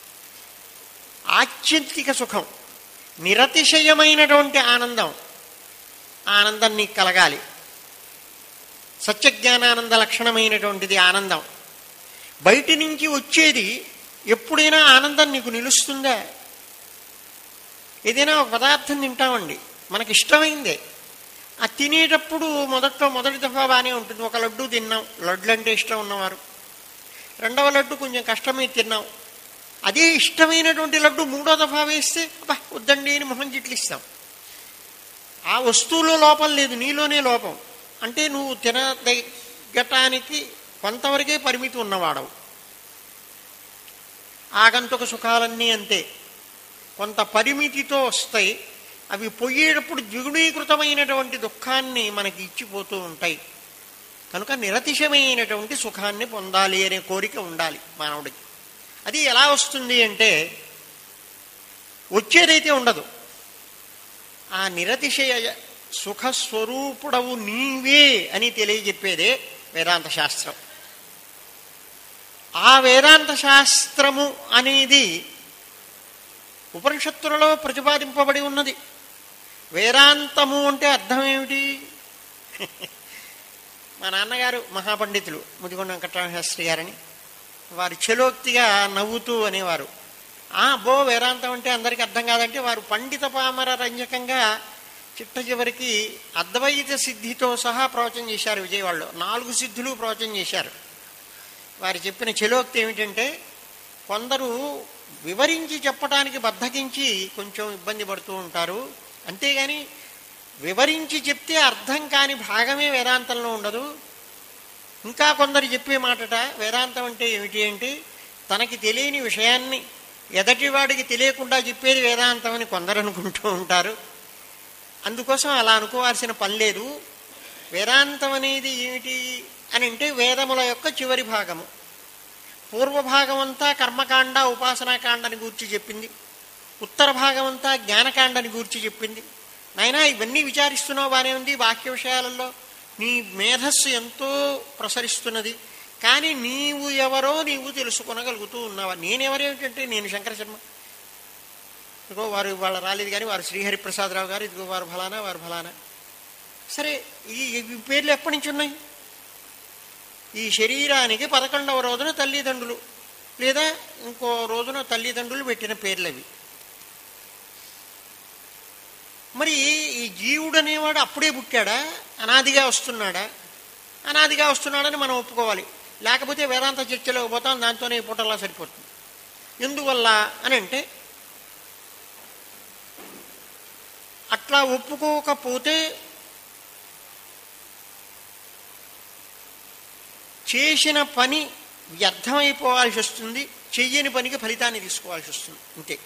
ఆత్యంతిక సుఖం నిరతిశయమైనటువంటి ఆనందం ఆనందం నీకు కలగాలి సత్యజ్ఞానానంద లక్షణమైనటువంటిది ఆనందం బయటి నుంచి వచ్చేది ఎప్పుడైనా ఆనందం నీకు నిలుస్తుందా ఏదైనా ఒక పదార్థం తింటామండి మనకి ఇష్టమైందే ఆ తినేటప్పుడు మొదట్లో మొదటి దఫా బాగానే ఉంటుంది ఒక లడ్డు తిన్నాం లడ్లు అంటే ఇష్టం ఉన్నవారు రెండవ లడ్డు కొంచెం కష్టమే తిన్నాం అదే ఇష్టమైనటువంటి లడ్డు మూడో దఫా వేస్తే అబ్బా వద్దండి అని మొహం చిట్లిస్తాం ఆ వస్తువులో లోపం లేదు నీలోనే లోపం అంటే నువ్వు తినదగ్గటానికి కొంతవరకే పరిమితి ఉన్నవాడవు ఆగంతుక సుఖాలన్నీ అంతే కొంత పరిమితితో వస్తాయి అవి పొయ్యేటప్పుడు ద్విగుణీకృతమైనటువంటి దుఃఖాన్ని మనకి ఇచ్చిపోతూ ఉంటాయి కనుక నిరతిశయమైనటువంటి సుఖాన్ని పొందాలి అనే కోరిక ఉండాలి మానవుడికి అది ఎలా వస్తుంది అంటే వచ్చేదైతే ఉండదు ఆ నిరతిశయ సుఖస్వరూపుడవు నీవే అని తెలియజెప్పేదే వేదాంత శాస్త్రం ఆ వేదాంత శాస్త్రము అనేది ఉపనిషత్తులలో ప్రతిపాదింపబడి ఉన్నది వేదాంతము అంటే అర్థం ఏమిటి మా నాన్నగారు మహాపండితులు ముదిగొండ వెంకటరామశాస్త్రి గారని వారు చెలోక్తిగా నవ్వుతూ అనేవారు ఆ బో వేదాంతం అంటే అందరికీ అర్థం కాదంటే వారు పండిత పామర రంజకంగా చిట్ట చివరికి అద్వైత సిద్ధితో సహా ప్రవచనం చేశారు విజయవాడలో నాలుగు సిద్ధులు ప్రవచనం చేశారు వారు చెప్పిన చెలోక్తి ఏమిటంటే కొందరు వివరించి చెప్పడానికి బద్దకించి కొంచెం ఇబ్బంది పడుతూ ఉంటారు అంతేగాని వివరించి చెప్తే అర్థం కాని భాగమే వేదాంతంలో ఉండదు ఇంకా కొందరు చెప్పే మాటట వేదాంతం అంటే ఏమిటి అంటే తనకి తెలియని విషయాన్ని ఎదటివాడికి తెలియకుండా చెప్పేది వేదాంతం అని కొందరు అనుకుంటూ ఉంటారు అందుకోసం అలా అనుకోవాల్సిన పని లేదు వేదాంతం అనేది ఏమిటి అని అంటే వేదముల యొక్క చివరి భాగము పూర్వ భాగం అంతా కర్మకాండ ఉపాసనాకాండని గూర్చి చెప్పింది ఉత్తర భాగం అంతా జ్ఞానకాండని గూర్చి చెప్పింది నాయనా ఇవన్నీ విచారిస్తున్నావు బాగానే ఉంది వాక్య విషయాలలో నీ మేధస్సు ఎంతో ప్రసరిస్తున్నది కానీ నీవు ఎవరో నీవు తెలుసుకొనగలుగుతూ ఉన్నావా నేనెవరేమిటంటే నేను శంకర శర్మ ఇదిగో వారు వాళ్ళ రాలేదు కానీ వారు శ్రీహరి ప్రసాదరావు గారు ఇదిగో వారు ఫలానా వారు ఫలానా సరే ఈ ఈ పేర్లు ఎప్పటి నుంచి ఉన్నాయి ఈ శరీరానికి పదకొండవ రోజున తల్లిదండ్రులు లేదా ఇంకో రోజున తల్లిదండ్రులు పెట్టిన పేర్లు అవి మరి ఈ జీవుడు అనేవాడు అప్పుడే పుట్టాడా అనాదిగా వస్తున్నాడా అనాదిగా వస్తున్నాడని మనం ఒప్పుకోవాలి లేకపోతే వేదాంత చర్చలోకి పోతాం దాంతోనే ఈ పూటలా సరిపోతుంది ఎందువల్ల అని అంటే అట్లా ఒప్పుకోకపోతే చేసిన పని వ్యర్థమైపోవాల్సి వస్తుంది చెయ్యని పనికి ఫలితాన్ని తీసుకోవాల్సి వస్తుంది అంతే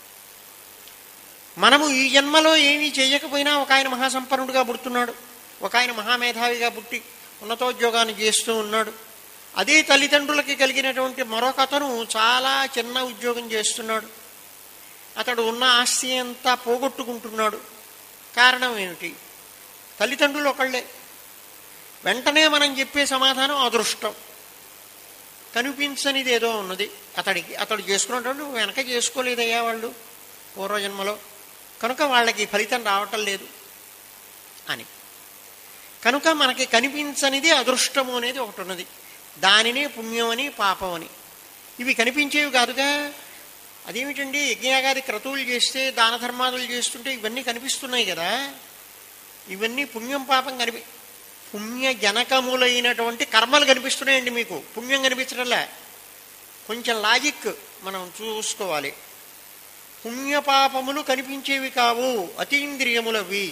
మనము ఈ జన్మలో ఏమీ చేయకపోయినా ఒక ఆయన మహాసంపన్నుడిగా పుడుతున్నాడు ఒక ఆయన మహామేధావిగా పుట్టి ఉన్నతోద్యోగాన్ని చేస్తూ ఉన్నాడు అదే తల్లిదండ్రులకి కలిగినటువంటి మరొక అతను చాలా చిన్న ఉద్యోగం చేస్తున్నాడు అతడు ఉన్న ఆస్తి అంతా పోగొట్టుకుంటున్నాడు కారణం ఏమిటి తల్లిదండ్రులు ఒకళ్ళే వెంటనే మనం చెప్పే సమాధానం అదృష్టం కనిపించనిది ఏదో ఉన్నది అతడికి అతడు చేసుకున్నటువంటి వెనక చేసుకోలేదయ్యా వాళ్ళు పూర్వజన్మలో కనుక వాళ్ళకి ఫలితం రావటం లేదు అని కనుక మనకి కనిపించనిది అదృష్టము అనేది ఒకటి ఉన్నది దానినే పుణ్యం అని పాపం అని ఇవి కనిపించేవి కాదుగా అదేమిటండి యజ్ఞయాగాది క్రతువులు చేస్తే దాన ధర్మాదులు చేస్తుంటే ఇవన్నీ కనిపిస్తున్నాయి కదా ఇవన్నీ పుణ్యం పాపం కనిపి పుణ్య జనకములైనటువంటి కర్మలు కనిపిస్తున్నాయండి మీకు పుణ్యం కనిపించడంలే కొంచెం లాజిక్ మనం చూసుకోవాలి పుణ్యపాపములు కనిపించేవి కావు అతీంద్రియములవి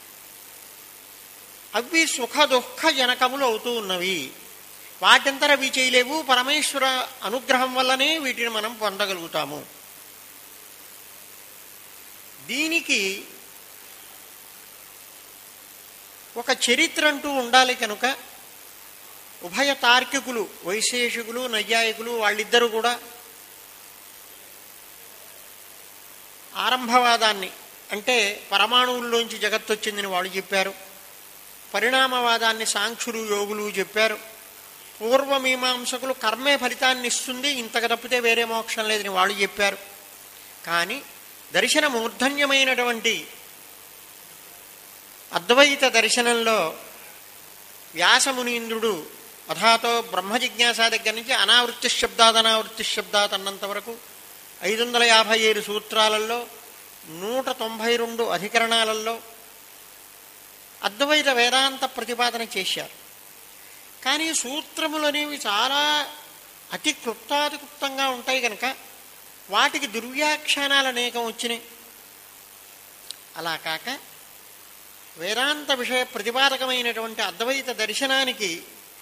అవి సుఖ దుఃఖ జనకములు అవుతూ ఉన్నవి వాటంతర అవి చేయలేవు పరమేశ్వర అనుగ్రహం వల్లనే వీటిని మనం పొందగలుగుతాము దీనికి ఒక చరిత్ర అంటూ ఉండాలి కనుక ఉభయ తార్కికులు వైశేషికులు నైయాయికులు వాళ్ళిద్దరూ కూడా ఆరంభవాదాన్ని అంటే పరమాణువుల్లోంచి జగత్తు వచ్చిందని వాళ్ళు చెప్పారు పరిణామవాదాన్ని సాంఖ్యులు యోగులు చెప్పారు పూర్వమీమాంసకులు కర్మే ఫలితాన్ని ఇస్తుంది ఇంతకు తప్పితే వేరే మోక్షం లేదని వాళ్ళు చెప్పారు కానీ దర్శన మూర్ధన్యమైనటువంటి అద్వైత దర్శనంలో వ్యాసమునీంద్రుడు అథాతో బ్రహ్మ జిజ్ఞాస దగ్గర నుంచి అనావృత్తి శబ్దాత్ అనావృత్తి శబ్దాత్ అన్నంత వరకు ఐదు వందల యాభై ఏడు సూత్రాలలో నూట తొంభై రెండు అధికరణాలలో అద్వైత వేదాంత ప్రతిపాదన చేశారు కానీ సూత్రములు అనేవి చాలా అతి క్లుప్తాతి క్లుప్తంగా ఉంటాయి కనుక వాటికి దుర్వ్యాఖ్యానాలు అనేకం వచ్చినాయి అలా కాక వేదాంత విషయ ప్రతిపాదకమైనటువంటి అద్వైత దర్శనానికి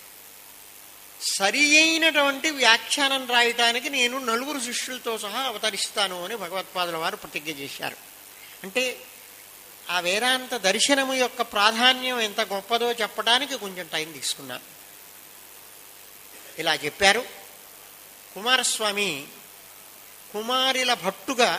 సరి అయినటువంటి వ్యాఖ్యానం రాయటానికి నేను నలుగురు శిష్యులతో సహా అవతరిస్తాను అని భగవత్పాదుల వారు ప్రతిజ్ఞ చేశారు అంటే ఆ వేదాంత దర్శనము యొక్క ప్రాధాన్యం ఎంత గొప్పదో చెప్పడానికి కొంచెం టైం తీసుకున్నాను ఇలా చెప్పారు కుమారస్వామి కుమారిల భట్టుగా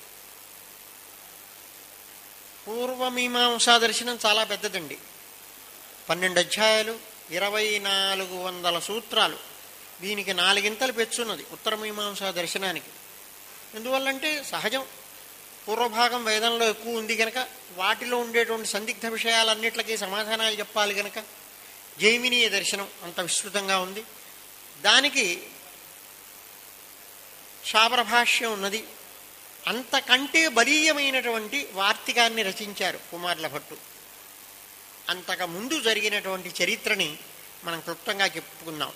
పూర్వమీమాంసా దర్శనం చాలా పెద్దదండి పన్నెండు అధ్యాయాలు ఇరవై నాలుగు వందల సూత్రాలు దీనికి నాలుగింతలు పెచ్చున్నది ఉత్తరమీమాంసా దర్శనానికి ఎందువల్లంటే సహజం పూర్వభాగం వేదంలో ఎక్కువ ఉంది కనుక వాటిలో ఉండేటువంటి సందిగ్ధ విషయాలన్నిటికీ సమాధానాలు చెప్పాలి కనుక జైమినీయ దర్శనం అంత విస్తృతంగా ఉంది దానికి శాపరభాష్యం ఉన్నది అంతకంటే బలీయమైనటువంటి వార్తికాన్ని రచించారు కుమార్ల భట్టు అంతకు ముందు జరిగినటువంటి చరిత్రని మనం క్లుప్తంగా చెప్పుకుందాం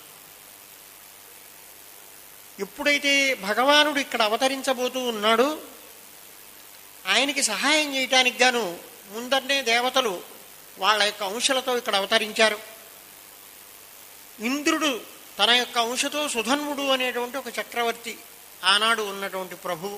ఎప్పుడైతే భగవానుడు ఇక్కడ అవతరించబోతూ ఉన్నాడో ఆయనకి సహాయం చేయటానికి గాను ముందరనే దేవతలు వాళ్ళ యొక్క అంశలతో ఇక్కడ అవతరించారు ఇంద్రుడు తన యొక్క అంశతో సుధన్వుడు అనేటువంటి ఒక చక్రవర్తి ఆనాడు ఉన్నటువంటి ప్రభువు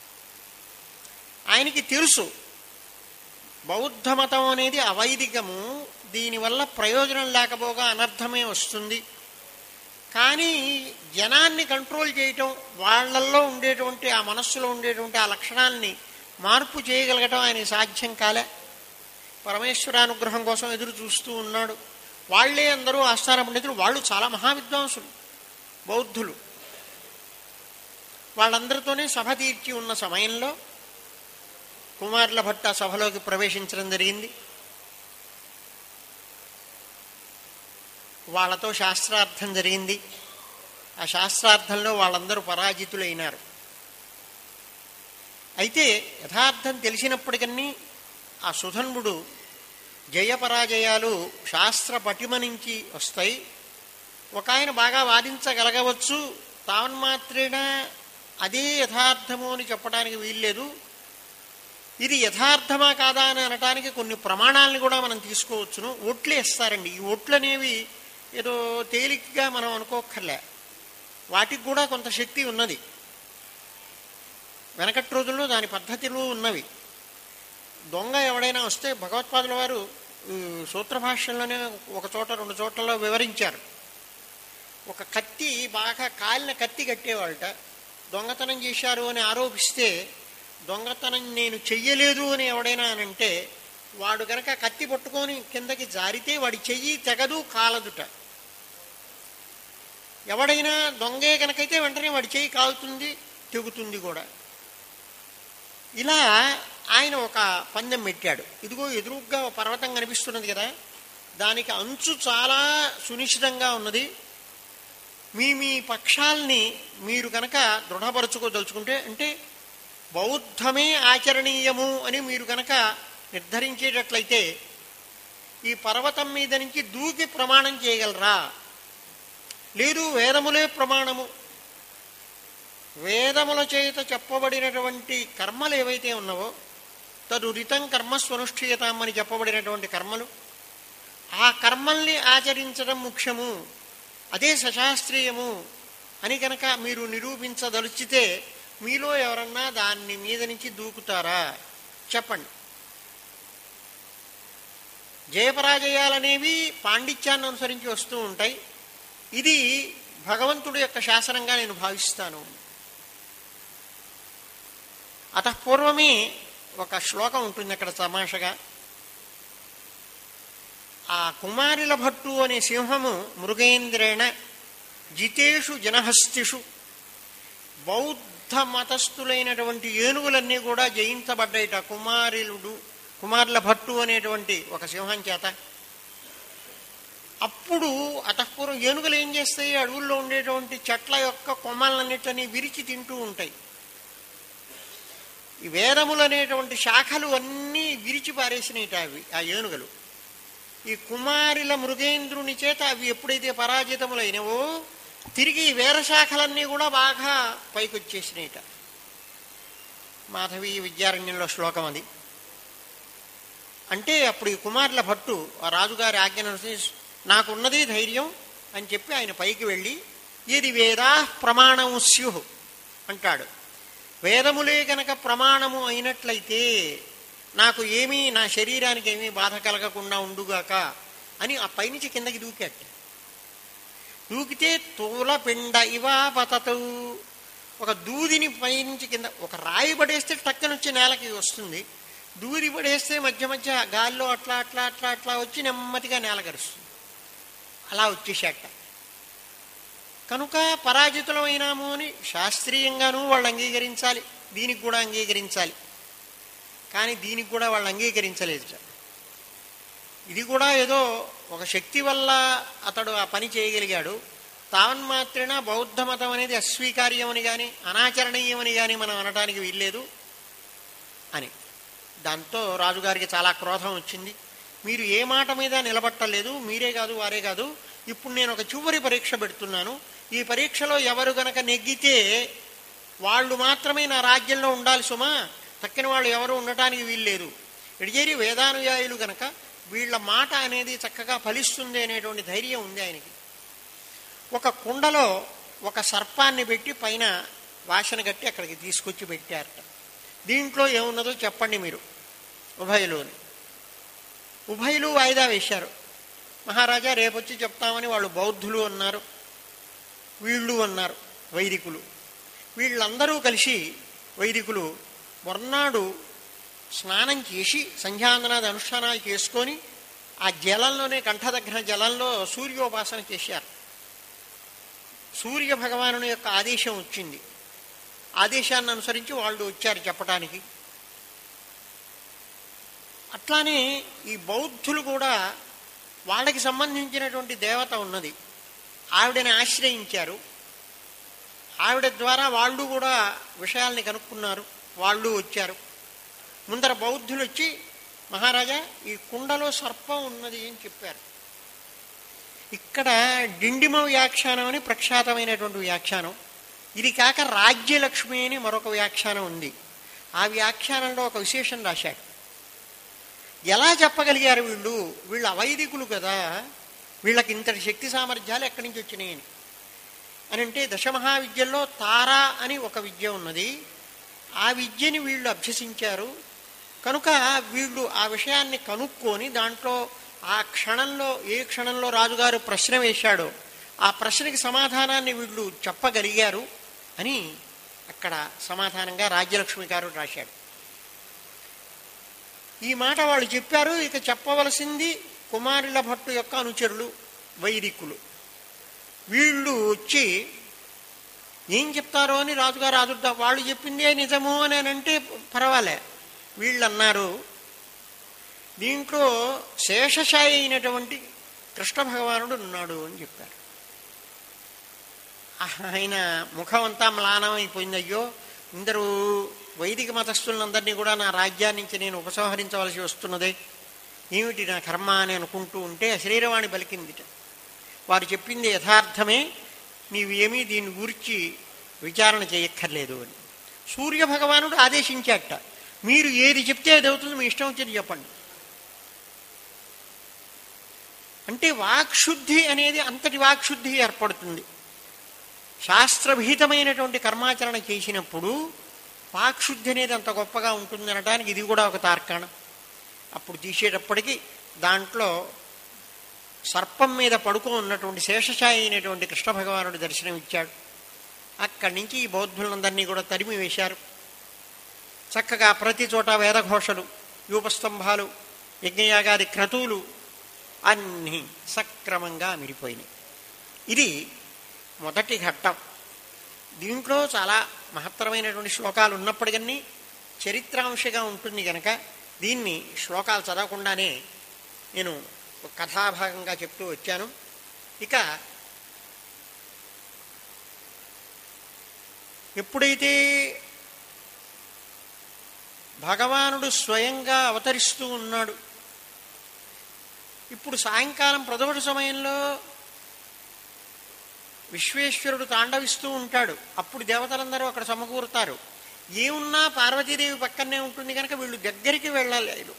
ఆయనకి తెలుసు బౌద్ధ మతం అనేది అవైదికము దీనివల్ల ప్రయోజనం లేకపోగా అనర్థమే వస్తుంది కానీ జనాన్ని కంట్రోల్ చేయటం వాళ్ళల్లో ఉండేటువంటి ఆ మనస్సులో ఉండేటువంటి ఆ లక్షణాలని మార్పు చేయగలగటం ఆయన సాధ్యం కాలే పరమేశ్వరానుగ్రహం కోసం ఎదురు చూస్తూ ఉన్నాడు వాళ్లే అందరూ ఆస్థాన పండితులు వాళ్ళు చాలా మహావిద్వాంసులు బౌద్ధులు వాళ్ళందరితోనే సభ తీర్చి ఉన్న సమయంలో కుమారుల భట్ట సభలోకి ప్రవేశించడం జరిగింది వాళ్ళతో శాస్త్రార్థం జరిగింది ఆ శాస్త్రార్థంలో వాళ్ళందరూ పరాజితులైనారు అయితే యథార్థం తెలిసినప్పటికీ ఆ సుధన్వుడు జయపరాజయాలు శాస్త్ర పటిమ నుంచి వస్తాయి ఒక ఆయన బాగా వాదించగలగవచ్చు తావన్మాత్రేణ అదే యథార్థము అని చెప్పడానికి వీల్లేదు ఇది యథార్థమా కాదా అని అనటానికి కొన్ని ప్రమాణాలను కూడా మనం తీసుకోవచ్చును ఓట్లు ఇస్తారండి ఈ ఓట్లు అనేవి ఏదో తేలికగా మనం అనుకోక్కర్లే వాటికి కూడా కొంత శక్తి ఉన్నది వెనకటి రోజుల్లో దాని పద్ధతులు ఉన్నవి దొంగ ఎవడైనా వస్తే భగవత్పాదుల వారు ఈ సూత్రభాష్యంలోనే ఒక చోట రెండు చోట్లలో వివరించారు ఒక కత్తి బాగా కాలిన కత్తి కట్టేవాళ్ళట దొంగతనం చేశారు అని ఆరోపిస్తే దొంగతనం నేను చెయ్యలేదు అని ఎవడైనా అని అంటే వాడు గనక కత్తి పట్టుకొని కిందకి జారితే వాడి చెయ్యి తెగదు కాలదుట ఎవడైనా దొంగే కనుకైతే వెంటనే వాడి చెయ్యి కాలుతుంది తెగుతుంది కూడా ఇలా ఆయన ఒక పందెం పెట్టాడు ఇదిగో ఎదురుగ్గా పర్వతం కనిపిస్తున్నది కదా దానికి అంచు చాలా సునిశ్చితంగా ఉన్నది మీ మీ పక్షాల్ని మీరు కనుక దృఢపరచుకోదలుచుకుంటే అంటే బౌద్ధమే ఆచరణీయము అని మీరు కనుక నిర్ధారించేటట్లయితే ఈ పర్వతం మీద నుంచి దూకి ప్రమాణం చేయగలరా లేదు వేదములే ప్రమాణము వేదముల చేత చెప్పబడినటువంటి కర్మలు ఏవైతే ఉన్నావో తదు రితం కర్మ స్వనుష్ఠీయతాం అని చెప్పబడినటువంటి కర్మలు ఆ కర్మల్ని ఆచరించడం ముఖ్యము అదే సశాస్త్రీయము అని కనుక మీరు నిరూపించదలిచితే మీలో ఎవరన్నా దాన్ని మీద నుంచి దూకుతారా చెప్పండి జయపరాజయాలనేవి పాండిత్యాన్ని అనుసరించి వస్తూ ఉంటాయి ఇది భగవంతుడి యొక్క శాసనంగా నేను భావిస్తాను అతపూర్వమే ఒక శ్లోకం ఉంటుంది అక్కడ తమాషగా ఆ కుమారుల భట్టు అనే సింహము మృగేంద్రేణ జితేషు జనహస్తిషు బౌద్ధ మతస్థులైనటువంటి ఏనుగులన్నీ కూడా జయించబడ్డాయిట కుమారులుడు కుమారుల భట్టు అనేటువంటి ఒక సింహం చేత అప్పుడు అతఃపూర్వం ఏనుగులు ఏం చేస్తాయి అడవుల్లో ఉండేటువంటి చెట్ల యొక్క కొమ్మలన్నిటిని విరిచి తింటూ ఉంటాయి ఈ వేదములు అనేటువంటి శాఖలు అన్నీ విరిచి పారేసినాయిట అవి ఆ ఏనుగలు ఈ కుమారుల మృగేంద్రుని చేత అవి ఎప్పుడైతే పరాజితములైనవో తిరిగి ఈ వేర శాఖలన్నీ కూడా బాగా పైకొచ్చేసినాయిట మాధవి విద్యారణ్యంలో శ్లోకం అది అంటే అప్పుడు ఈ కుమారుల భట్టు ఆ రాజుగారి ఆజ్ఞను అనుసరించి నాకున్నది ధైర్యం అని చెప్పి ఆయన పైకి వెళ్ళి ఇది వేదా ప్రమాణము స్యు అంటాడు వేదములే గనక ప్రమాణము అయినట్లయితే నాకు ఏమీ నా శరీరానికి ఏమీ బాధ కలగకుండా ఉండుగాక అని ఆ పైనుంచి కిందకి దూకాట దూకితే తూల పిండ ఇవా పతతు ఒక దూదిని పైనుంచి కింద ఒక రాయి పడేస్తే టక్కనొచ్చి నేలకి వస్తుంది దూది పడేస్తే మధ్య మధ్య గాల్లో అట్లా అట్లా అట్లా అట్లా వచ్చి నెమ్మదిగా నేల గరుస్తుంది అలా వచ్చేసాట కనుక పరాజితులమైనాము అని శాస్త్రీయంగానూ వాళ్ళు అంగీకరించాలి దీనికి కూడా అంగీకరించాలి కానీ దీనికి కూడా వాళ్ళు అంగీకరించలేదు ఇది కూడా ఏదో ఒక శక్తి వల్ల అతడు ఆ పని చేయగలిగాడు తావన్మాత్రేణ బౌద్ధ మతం అనేది అస్వీకార్యమని కానీ అనాచరణీయమని కానీ మనం అనడానికి వీల్లేదు అని దాంతో రాజుగారికి చాలా క్రోధం వచ్చింది మీరు ఏ మాట మీద నిలబట్టలేదు మీరే కాదు వారే కాదు ఇప్పుడు నేను ఒక చివరి పరీక్ష పెడుతున్నాను ఈ పరీక్షలో ఎవరు గనక నెగ్గితే వాళ్ళు మాత్రమే నా రాజ్యంలో ఉండాలి సుమా తక్కిన వాళ్ళు ఎవరు ఉండటానికి వీల్లేదు ఎడిజేరి వేదానుయాయులు గనక వీళ్ళ మాట అనేది చక్కగా ఫలిస్తుంది అనేటువంటి ధైర్యం ఉంది ఆయనకి ఒక కుండలో ఒక సర్పాన్ని పెట్టి పైన వాసన కట్టి అక్కడికి తీసుకొచ్చి పెట్టారట దీంట్లో ఏమున్నదో చెప్పండి మీరు ఉభయలుని ఉభయలు వాయిదా వేశారు మహారాజా రేపొచ్చి చెప్తామని వాళ్ళు బౌద్ధులు అన్నారు వీళ్ళు అన్నారు వైదికులు వీళ్ళందరూ కలిసి వైదికులు మొర్నాడు స్నానం చేసి సంధ్యావందనాది అనుష్ఠానాలు చేసుకొని ఆ జలంలోనే కంఠదగ్న జలంలో సూర్యోపాసన చేశారు సూర్య భగవానుని యొక్క ఆదేశం వచ్చింది ఆదేశాన్ని అనుసరించి వాళ్ళు వచ్చారు చెప్పడానికి అట్లానే ఈ బౌద్ధులు కూడా వాళ్ళకి సంబంధించినటువంటి దేవత ఉన్నది ఆవిడని ఆశ్రయించారు ఆవిడ ద్వారా వాళ్ళు కూడా విషయాల్ని కనుక్కున్నారు వాళ్ళు వచ్చారు ముందర బౌద్ధులు వచ్చి మహారాజా ఈ కుండలో సర్పం ఉన్నది అని చెప్పారు ఇక్కడ డిండిమ వ్యాఖ్యానం అని ప్రఖ్యాతమైనటువంటి వ్యాఖ్యానం ఇది కాక రాజ్యలక్ష్మి అని మరొక వ్యాఖ్యానం ఉంది ఆ వ్యాఖ్యానంలో ఒక విశేషం రాశాడు ఎలా చెప్పగలిగారు వీళ్ళు వీళ్ళు అవైదికులు కదా వీళ్ళకి ఇంతటి శక్తి సామర్థ్యాలు ఎక్కడి నుంచి వచ్చినాయని అని అంటే దశమహావిద్యల్లో తారా అని ఒక విద్య ఉన్నది ఆ విద్యని వీళ్ళు అభ్యసించారు కనుక వీళ్ళు ఆ విషయాన్ని కనుక్కొని దాంట్లో ఆ క్షణంలో ఏ క్షణంలో రాజుగారు ప్రశ్న వేశాడో ఆ ప్రశ్నకి సమాధానాన్ని వీళ్ళు చెప్పగలిగారు అని అక్కడ సమాధానంగా రాజ్యలక్ష్మి గారు రాశాడు ఈ మాట వాళ్ళు చెప్పారు ఇక చెప్పవలసింది కుమారుల భట్టు యొక్క అనుచరులు వైదికులు వీళ్ళు వచ్చి ఏం చెప్తారో అని రాజుగారు ఆదుర్దా వాళ్ళు చెప్పిందే నిజము అని అంటే పర్వాలే వీళ్ళు అన్నారు దీంట్లో శేషశాయి అయినటువంటి కృష్ణ భగవానుడు ఉన్నాడు అని చెప్పారు ఆయన ముఖం అంతా మ్లానం అయిపోయింది అయ్యో ఇందరూ వైదిక మతస్థులందరినీ కూడా నా రాజ్యాన్ని నుంచి నేను ఉపసంహరించవలసి వస్తున్నదే ఏమిటి నా కర్మ అని అనుకుంటూ ఉంటే శరీరవాణి పలికిందిట వారు చెప్పింది యథార్థమే నీవేమీ దీని గురించి విచారణ చేయక్కర్లేదు అని సూర్య భగవానుడు ఆదేశించాట మీరు ఏది చెప్తే అది అవుతుంది మీ ఇష్టం వచ్చేది చెప్పండి అంటే వాక్శుద్ధి అనేది అంతటి వాక్శుద్ధి ఏర్పడుతుంది శాస్త్రభీతమైనటువంటి కర్మాచరణ చేసినప్పుడు వాక్శుద్ధి అనేది అంత గొప్పగా ఉంటుంది అనడానికి ఇది కూడా ఒక తార్కాణం అప్పుడు తీసేటప్పటికి దాంట్లో సర్పం మీద పడుకో ఉన్నటువంటి శేషశాయి అయినటువంటి కృష్ణ భగవానుడు దర్శనం ఇచ్చాడు అక్కడి నుంచి ఈ బౌద్ధులందరినీ కూడా తరిమి వేశారు చక్కగా ప్రతి చోట వేదఘోషలు యూపస్తంభాలు యజ్ఞయాగాది క్రతువులు అన్నీ సక్రమంగా మిరిపోయినాయి ఇది మొదటి ఘట్టం దీంట్లో చాలా మహత్తరమైనటువంటి శ్లోకాలు ఉన్నప్పటికీ చరిత్రాంశగా ఉంటుంది కనుక దీన్ని శ్లోకాలు చదవకుండానే నేను ఒక కథాభాగంగా చెప్తూ వచ్చాను ఇక ఎప్పుడైతే భగవానుడు స్వయంగా అవతరిస్తూ ఉన్నాడు ఇప్పుడు సాయంకాలం ప్రదోష సమయంలో విశ్వేశ్వరుడు తాండవిస్తూ ఉంటాడు అప్పుడు దేవతలందరూ అక్కడ సమకూరుతారు ఏమున్నా పార్వతీదేవి పక్కనే ఉంటుంది కనుక వీళ్ళు దగ్గరికి వెళ్ళాలి వీళ్ళు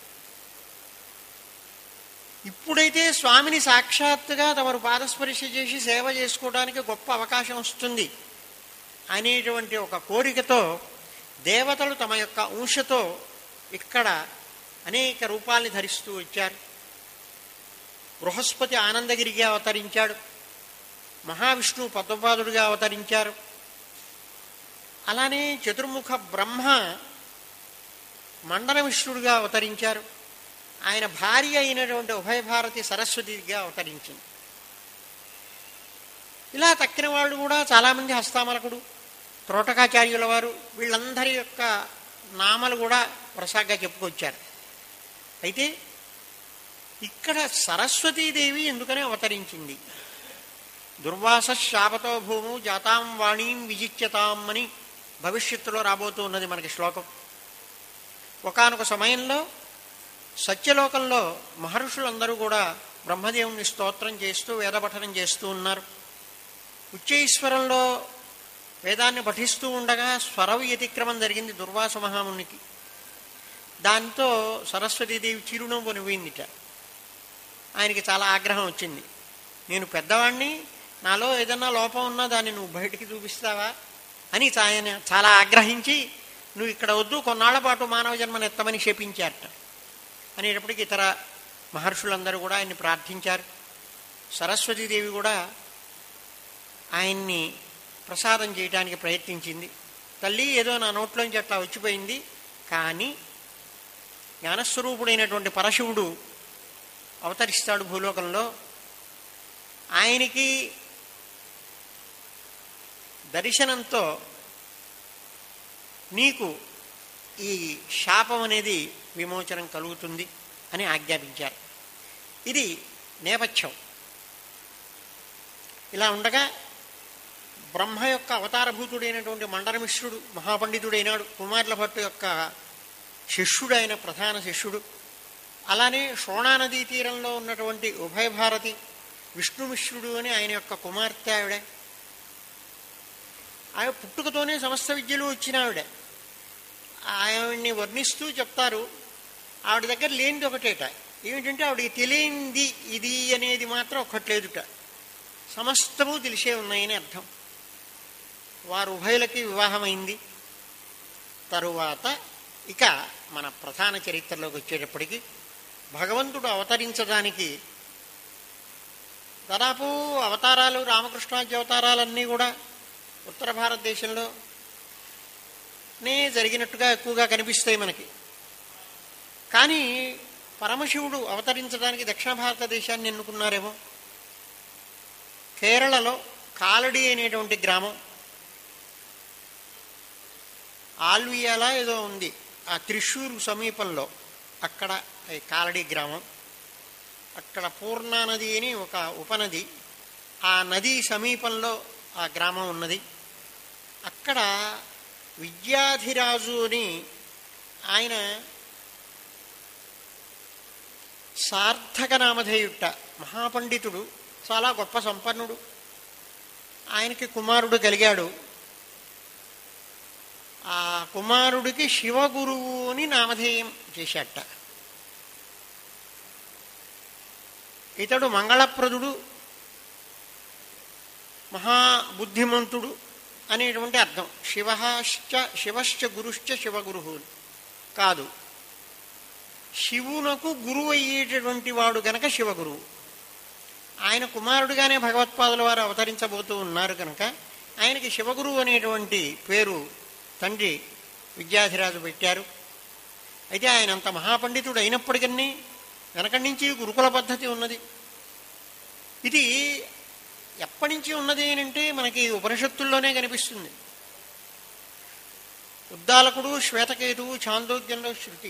ఇప్పుడైతే స్వామిని సాక్షాత్తుగా తమరు పాదస్పర్శ చేసి సేవ చేసుకోవడానికి గొప్ప అవకాశం వస్తుంది అనేటువంటి ఒక కోరికతో దేవతలు తమ యొక్క అంశతో ఇక్కడ అనేక రూపాల్ని ధరిస్తూ వచ్చారు బృహస్పతి ఆనందగిరిగా అవతరించాడు మహావిష్ణువు పద్మపాదుడిగా అవతరించారు అలానే చతుర్ముఖ బ్రహ్మ మండల విష్ణుడిగా అవతరించారు ఆయన భార్య అయినటువంటి ఉభయభారతి సరస్వతిగా అవతరించింది ఇలా తక్కిన వాళ్ళు కూడా చాలామంది హస్తామలకుడు త్రోటకాచార్యుల వారు వీళ్ళందరి యొక్క నామలు కూడా ప్రసాగ్గా చెప్పుకొచ్చారు అయితే ఇక్కడ సరస్వతీదేవి ఎందుకనే అవతరించింది దుర్వాస శాపతో భూము జాతాం వాణీం విజిత్యతాం అని భవిష్యత్తులో రాబోతూ ఉన్నది మనకి శ్లోకం ఒకనొక సమయంలో సత్యలోకంలో మహర్షులందరూ కూడా బ్రహ్మదేవుని స్తోత్రం చేస్తూ వేదపఠనం చేస్తూ ఉన్నారు ఉచ్చైశ్వరంలో వేదాన్ని పఠిస్తూ ఉండగా స్వర వ్యతిక్రమం జరిగింది దుర్వాస మహామునికి దాంతో సరస్వతీదేవి చిరునవ్వు నవ్విందిట ఆయనకి చాలా ఆగ్రహం వచ్చింది నేను పెద్దవాణ్ణి నాలో ఏదన్నా లోపం ఉన్నా దాన్ని నువ్వు బయటికి చూపిస్తావా అని ఆయన చాలా ఆగ్రహించి నువ్వు ఇక్కడ వద్దు కొన్నాళ్ల పాటు మానవ జన్మను ఎత్తమని శపించారట అనేటప్పటికి ఇతర మహర్షులందరూ కూడా ఆయన్ని ప్రార్థించారు సరస్వతీదేవి కూడా ఆయన్ని ప్రసాదం చేయడానికి ప్రయత్నించింది తల్లి ఏదో నా నోట్లోంచి అట్లా వచ్చిపోయింది కానీ జ్ఞానస్వరూపుడైనటువంటి పరశివుడు అవతరిస్తాడు భూలోకంలో ఆయనకి దర్శనంతో నీకు ఈ శాపం అనేది విమోచనం కలుగుతుంది అని ఆజ్ఞాపించారు ఇది నేపథ్యం ఇలా ఉండగా బ్రహ్మ యొక్క అవతారభూతుడైనటువంటి మండలమిశ్రుడు మహాపండితుడైనాడు కుమారుల భట్టు యొక్క శిష్యుడు ఆయన ప్రధాన శిష్యుడు అలానే షోణా నదీ తీరంలో ఉన్నటువంటి ఉభయ భారతి విష్ణుమిశ్రుడు అని ఆయన యొక్క కుమార్తె ఆవిడ ఆవిడ పుట్టుకతోనే సమస్త విద్యలు వచ్చిన ఆవిడ ఆవిడ్ని వర్ణిస్తూ చెప్తారు ఆవిడ దగ్గర లేనిది ఒకటేట ఏమిటంటే ఆవిడకి తెలియంది ఇది అనేది మాత్రం ఒకట్లేదుట సమస్తము తెలిసే ఉన్నాయని అర్థం వారు ఉభయులకి వివాహమైంది తరువాత ఇక మన ప్రధాన చరిత్రలోకి వచ్చేటప్పటికి భగవంతుడు అవతరించడానికి దాదాపు అవతారాలు రామకృష్ణాద్య అవతారాలన్నీ కూడా ఉత్తర భారతదేశంలో నే జరిగినట్టుగా ఎక్కువగా కనిపిస్తాయి మనకి కానీ పరమశివుడు అవతరించడానికి దక్షిణ భారతదేశాన్ని ఎన్నుకున్నారేమో కేరళలో కాలడి అనేటువంటి గ్రామం ఆల్వియాల ఏదో ఉంది ఆ త్రిశూరు సమీపంలో అక్కడ ఈ కాలడి గ్రామం అక్కడ పూర్ణా నది అని ఒక ఉపనది ఆ నది సమీపంలో ఆ గ్రామం ఉన్నది అక్కడ విద్యాధిరాజు అని ఆయన సార్థక నామధేయుట్ట మహాపండితుడు చాలా గొప్ప సంపన్నుడు ఆయనకి కుమారుడు కలిగాడు ఆ కుమారుడికి శివగురువు అని నామధేయం చేశాట ఇతడు మంగళప్రదుడు మహాబుద్ధిమంతుడు అనేటువంటి అర్థం శివశ్చ శివశ్చ గురుశ్చ శివగురు కాదు శివునకు గురువు అయ్యేటటువంటి వాడు గనక శివగురువు ఆయన కుమారుడుగానే భగవత్పాదుల వారు అవతరించబోతూ ఉన్నారు కనుక ఆయనకి శివగురువు అనేటువంటి పేరు తండ్రి విద్యాధిరాజు పెట్టారు అయితే ఆయన అంత మహాపండితుడు అయినప్పటికీ వెనకడి నుంచి గురుకుల పద్ధతి ఉన్నది ఇది ఎప్పటి నుంచి ఉన్నది అంటే మనకి ఉపనిషత్తుల్లోనే కనిపిస్తుంది ఉద్దాలకుడు శ్వేతకేతువు చాందోగ్యంలో శృతి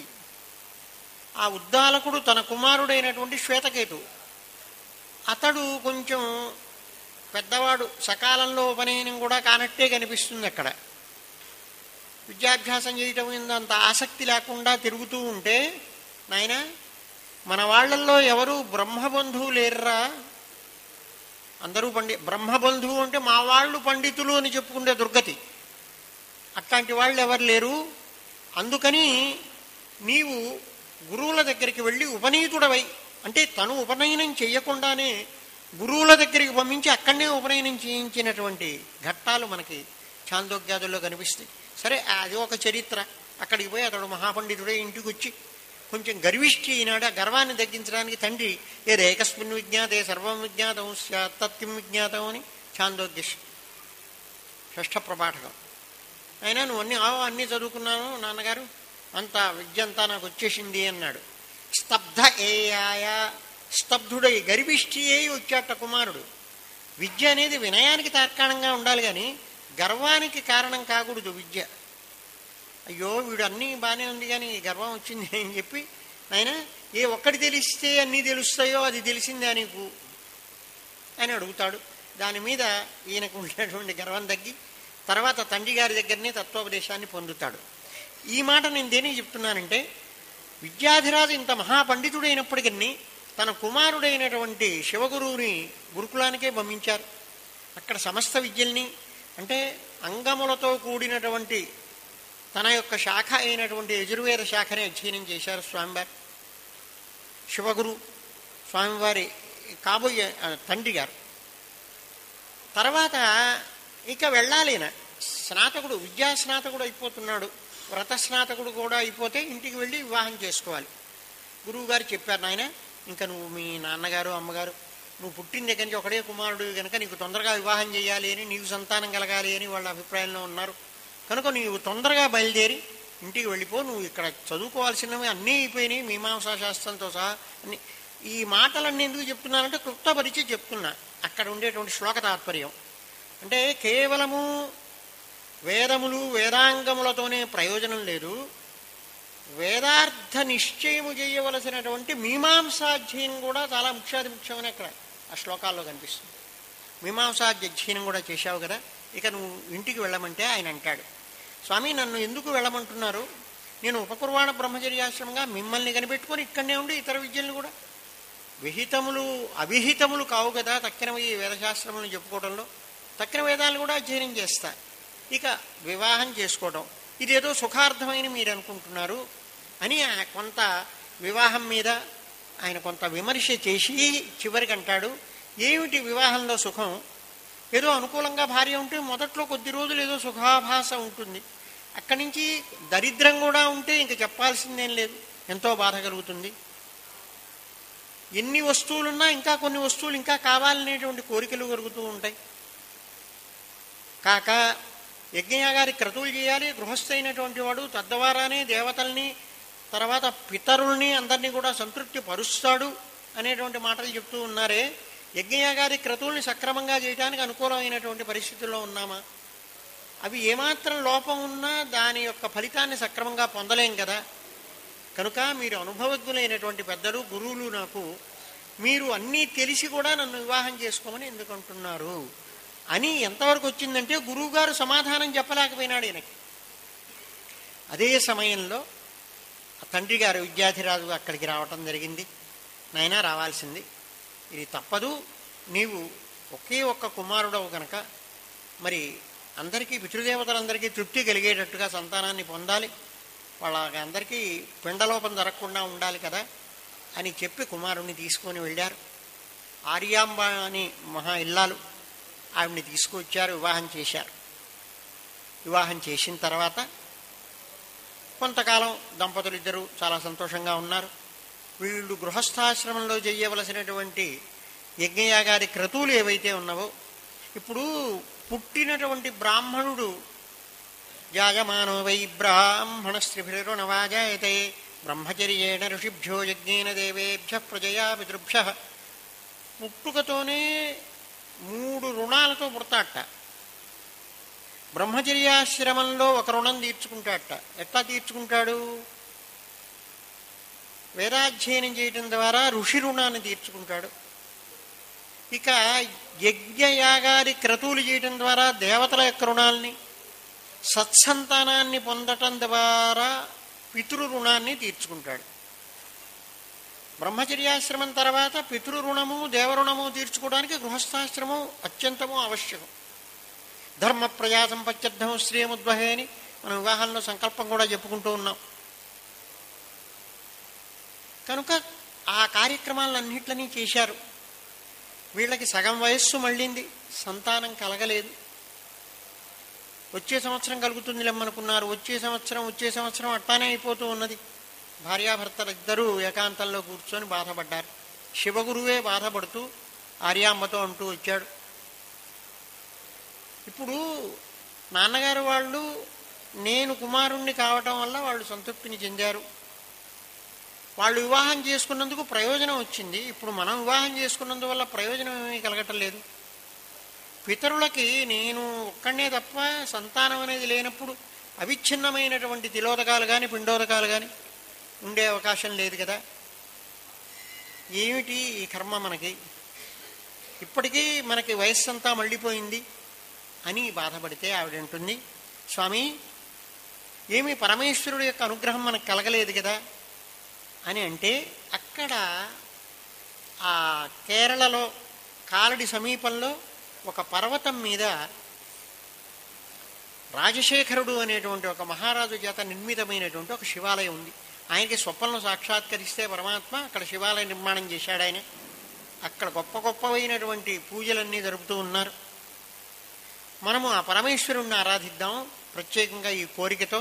ఆ ఉద్దాలకుడు తన కుమారుడైనటువంటి శ్వేతకేతువు అతడు కొంచెం పెద్దవాడు సకాలంలో ఉపనయనం కూడా కానట్టే కనిపిస్తుంది అక్కడ విద్యాభ్యాసం చేయటం మీద అంత ఆసక్తి లేకుండా తిరుగుతూ ఉంటే నాయన మన వాళ్ళల్లో ఎవరు బ్రహ్మబంధువు లేర్రా అందరూ పండి బ్రహ్మబంధువు అంటే మా వాళ్ళు పండితులు అని చెప్పుకుంటే దుర్గతి అట్లాంటి వాళ్ళు ఎవరు లేరు అందుకని నీవు గురువుల దగ్గరికి వెళ్ళి ఉపనీతుడవై అంటే తను ఉపనయనం చేయకుండానే గురువుల దగ్గరికి పంపించి అక్కడనే ఉపనయనం చేయించినటువంటి ఘట్టాలు మనకి చాందోగ్యాదుల్లో కనిపిస్తాయి సరే అది ఒక చరిత్ర అక్కడికి పోయి అతడు మహాపండితుడే ఇంటికి వచ్చి కొంచెం గర్విష్ఠి అయినాడు ఆ గర్వాన్ని తగ్గించడానికి తండ్రి ఏ రేకస్మిన్ విజ్ఞాతే సర్వం విజ్ఞాతం స్యాత్ తత్యం విజ్ఞాతం అని చాందోగ్య షష్ఠ ప్రపాఠకం అయినా నువ్వు అన్ని ఆవో అన్నీ చదువుకున్నాను నాన్నగారు అంత విద్య అంతా నాకు వచ్చేసింది అన్నాడు స్తబ్ధ ఏయాయ స్తబ్ధుడై గర్విష్ఠి అయి వచ్చాట కుమారుడు విద్య అనేది వినయానికి తార్కాణంగా ఉండాలి కానీ గర్వానికి కారణం కాకూడదు విద్య అయ్యో వీడు అన్నీ బాగానే ఉంది కానీ ఈ గర్వం వచ్చింది అని చెప్పి ఆయన ఏ ఒక్కటి తెలిస్తే అన్నీ తెలుస్తాయో అది తెలిసిందా నీకు అని అడుగుతాడు దాని మీద ఈయనకు ఉండేటువంటి గర్వం తగ్గి తర్వాత తండ్రి గారి దగ్గరనే తత్వోపదేశాన్ని పొందుతాడు ఈ మాట నేను దేనికి చెప్తున్నానంటే విద్యాధిరాజు ఇంత మహాపండితుడైనప్పటికీ తన కుమారుడైనటువంటి శివగురువుని గురుకులానికే పంపించారు అక్కడ సమస్త విద్యల్ని అంటే అంగములతో కూడినటువంటి తన యొక్క శాఖ అయినటువంటి యజుర్వేద శాఖని అధ్యయనం చేశారు స్వామివారు శివగురు స్వామివారి కాబోయే ఆ, తండ్రి గారు తర్వాత ఇక వెళ్ళాలి ఈయన స్నాతకుడు విద్యా స్నాతకుడు అయిపోతున్నాడు వ్రత స్నాతకుడు కూడా అయిపోతే ఇంటికి వెళ్ళి వివాహం చేసుకోవాలి గురువు గారు చెప్పారు నాయన ఇంకా నువ్వు మీ నాన్నగారు అమ్మగారు నువ్వు పుట్టిన దగ్గర నుంచి ఒకడే కుమారుడు కనుక నీకు తొందరగా వివాహం చేయాలి అని నీకు సంతానం కలగాలి అని వాళ్ళ అభిప్రాయంలో ఉన్నారు కనుక నీవు తొందరగా బయలుదేరి ఇంటికి వెళ్ళిపో నువ్వు ఇక్కడ చదువుకోవాల్సినవి అన్నీ అయిపోయినాయి మీమాంసా శాస్త్రంతో సహా అన్ని ఈ మాటలన్నీ ఎందుకు చెప్తున్నానంటే క్లుప్తపరిచి చెప్తున్నా అక్కడ ఉండేటువంటి శ్లోక తాత్పర్యం అంటే కేవలము వేదములు వేదాంగములతోనే ప్రయోజనం లేదు వేదార్థ నిశ్చయము చేయవలసినటువంటి మీమాంసాధ్యయనం కూడా చాలా ముఖ్యాది ముఖ్యమని అక్కడ ఆ శ్లోకాల్లో కనిపిస్తుంది మీమాంసాధ్యయనం కూడా చేశావు కదా ఇక నువ్వు ఇంటికి వెళ్ళమంటే ఆయన అంటాడు స్వామి నన్ను ఎందుకు వెళ్ళమంటున్నారు నేను ఉపకుర్వాణ బ్రహ్మచర్యాశ్రమంగా మిమ్మల్ని కనిపెట్టుకొని ఇక్కడనే ఉండి ఇతర విద్యలను కూడా విహితములు అవిహితములు కావు కదా తక్కిన ఈ వేదశాస్త్రములను చెప్పుకోవడంలో తక్కిన వేదాలు కూడా అధ్యయనం చేస్తా ఇక వివాహం చేసుకోవడం ఇదేదో సుఖార్థమని మీరు అనుకుంటున్నారు అని ఆ కొంత వివాహం మీద ఆయన కొంత విమర్శ చేసి చివరికి అంటాడు ఏమిటి వివాహంలో సుఖం ఏదో అనుకూలంగా భార్య ఉంటే మొదట్లో కొద్ది రోజులు ఏదో సుఖాభాస ఉంటుంది అక్కడి నుంచి దరిద్రం కూడా ఉంటే ఇంక చెప్పాల్సిందేం లేదు ఎంతో బాధ కలుగుతుంది ఎన్ని వస్తువులున్నా ఇంకా కొన్ని వస్తువులు ఇంకా కావాలనేటువంటి కోరికలు కలుగుతూ ఉంటాయి కాక యజ్ఞయాగారి క్రతువులు చేయాలి గృహస్థైనటువంటి వాడు తద్వారానే దేవతల్ని తర్వాత పితరుల్ని అందరినీ కూడా సంతృప్తి పరుస్తాడు అనేటువంటి మాటలు చెప్తూ ఉన్నారే యజ్ఞయాగారి క్రతువుల్ని సక్రమంగా చేయడానికి అనుకూలమైనటువంటి పరిస్థితుల్లో ఉన్నామా అవి ఏమాత్రం లోపం ఉన్నా దాని యొక్క ఫలితాన్ని సక్రమంగా పొందలేం కదా కనుక మీరు అనుభవజ్ఞులైనటువంటి పెద్దలు గురువులు నాకు మీరు అన్నీ తెలిసి కూడా నన్ను వివాహం చేసుకోమని ఎందుకు అంటున్నారు అని ఎంతవరకు వచ్చిందంటే గురువుగారు సమాధానం చెప్పలేకపోయినాడు ఈయనకి అదే సమయంలో ఆ తండ్రి గారు విద్యాధిరాజు అక్కడికి రావటం జరిగింది నాయనా రావాల్సింది ఇది తప్పదు నీవు ఒకే ఒక్క కుమారుడవు గనక మరి అందరికీ పితృదేవతలందరికీ తృప్తి కలిగేటట్టుగా సంతానాన్ని పొందాలి వాళ్ళందరికీ పిండలోపం జరగకుండా ఉండాలి కదా అని చెప్పి కుమారుణ్ణి తీసుకొని వెళ్ళారు ఆర్యాంబ అని మహా ఇల్లాలు ఆవిడ్ని తీసుకొచ్చారు వివాహం చేశారు వివాహం చేసిన తర్వాత కొంతకాలం దంపతులు ఇద్దరు చాలా సంతోషంగా ఉన్నారు వీళ్ళు గృహస్థాశ్రమంలో చేయవలసినటువంటి యజ్ఞయాగారి క్రతువులు ఏవైతే ఉన్నావో ఇప్పుడు పుట్టినటువంటి బ్రాహ్మణుడు జాయమానో వై బ్రాహ్మణ స్త్రీభిరుణవాజాయతే బ్రహ్మచర్యేణ ఋషిభ్యో యజ్ఞేన దేవేభ్య ప్రజయా పితృభ్య పుట్టుకతోనే మూడు రుణాలతో పుడతాట బ్రహ్మచర్యాశ్రమంలో ఒక రుణం తీర్చుకుంటాట ఎట్లా తీర్చుకుంటాడు వేదాధ్యయనం చేయటం ద్వారా ఋషి రుణాన్ని తీర్చుకుంటాడు ఇక యజ్ఞయాగాది క్రతువులు చేయటం ద్వారా దేవతల యొక్క రుణాల్ని సత్సంతానాన్ని పొందటం ద్వారా పితృ రుణాన్ని తీర్చుకుంటాడు బ్రహ్మచర్యాశ్రమం తర్వాత పితృ రుణము దేవరుణము తీర్చుకోవడానికి గృహస్థాశ్రమం అత్యంతము ఆవశ్యకం ధర్మ ప్రజా సంపత్యర్థం శ్రీయముద్వహే అని మనం వివాహంలో సంకల్పం కూడా చెప్పుకుంటూ ఉన్నాం కనుక ఆ కార్యక్రమాలన్నింటినీ చేశారు వీళ్ళకి సగం వయస్సు మళ్ళింది సంతానం కలగలేదు వచ్చే సంవత్సరం కలుగుతుంది లెమ్మనుకున్నారు వచ్చే సంవత్సరం వచ్చే సంవత్సరం అట్టానే అయిపోతూ ఉన్నది భార్యాభర్తలు ఇద్దరూ ఏకాంతంలో కూర్చొని బాధపడ్డారు శివగురువే బాధపడుతూ ఆర్యామ్మతో అంటూ వచ్చాడు ఇప్పుడు నాన్నగారు వాళ్ళు నేను కుమారుణ్ణి కావటం వల్ల వాళ్ళు సంతృప్తిని చెందారు వాళ్ళు వివాహం చేసుకున్నందుకు ప్రయోజనం వచ్చింది ఇప్పుడు మనం వివాహం చేసుకున్నందువల్ల ప్రయోజనం ఏమీ కలగటం లేదు పితరులకి నేను ఒక్కడనే తప్ప సంతానం అనేది లేనప్పుడు అవిచ్ఛిన్నమైనటువంటి తిలోదకాలు కానీ పిండోదకాలు కానీ ఉండే అవకాశం లేదు కదా ఏమిటి ఈ కర్మ మనకి ఇప్పటికీ మనకి వయస్సు అంతా మళ్ళీపోయింది అని బాధపడితే ఆవిడంటుంది స్వామి ఏమి పరమేశ్వరుడు యొక్క అనుగ్రహం మనకు కలగలేదు కదా అని అంటే అక్కడ ఆ కేరళలో కాలడి సమీపంలో ఒక పర్వతం మీద రాజశేఖరుడు అనేటువంటి ఒక మహారాజు చేత నిర్మితమైనటువంటి ఒక శివాలయం ఉంది ఆయనకి స్వప్నంలో సాక్షాత్కరిస్తే పరమాత్మ అక్కడ శివాలయ నిర్మాణం చేశాడు ఆయన అక్కడ గొప్ప గొప్పవైనటువంటి పూజలన్నీ జరుపుతూ ఉన్నారు మనము ఆ పరమేశ్వరుణ్ణి ఆరాధిద్దాం ప్రత్యేకంగా ఈ కోరికతో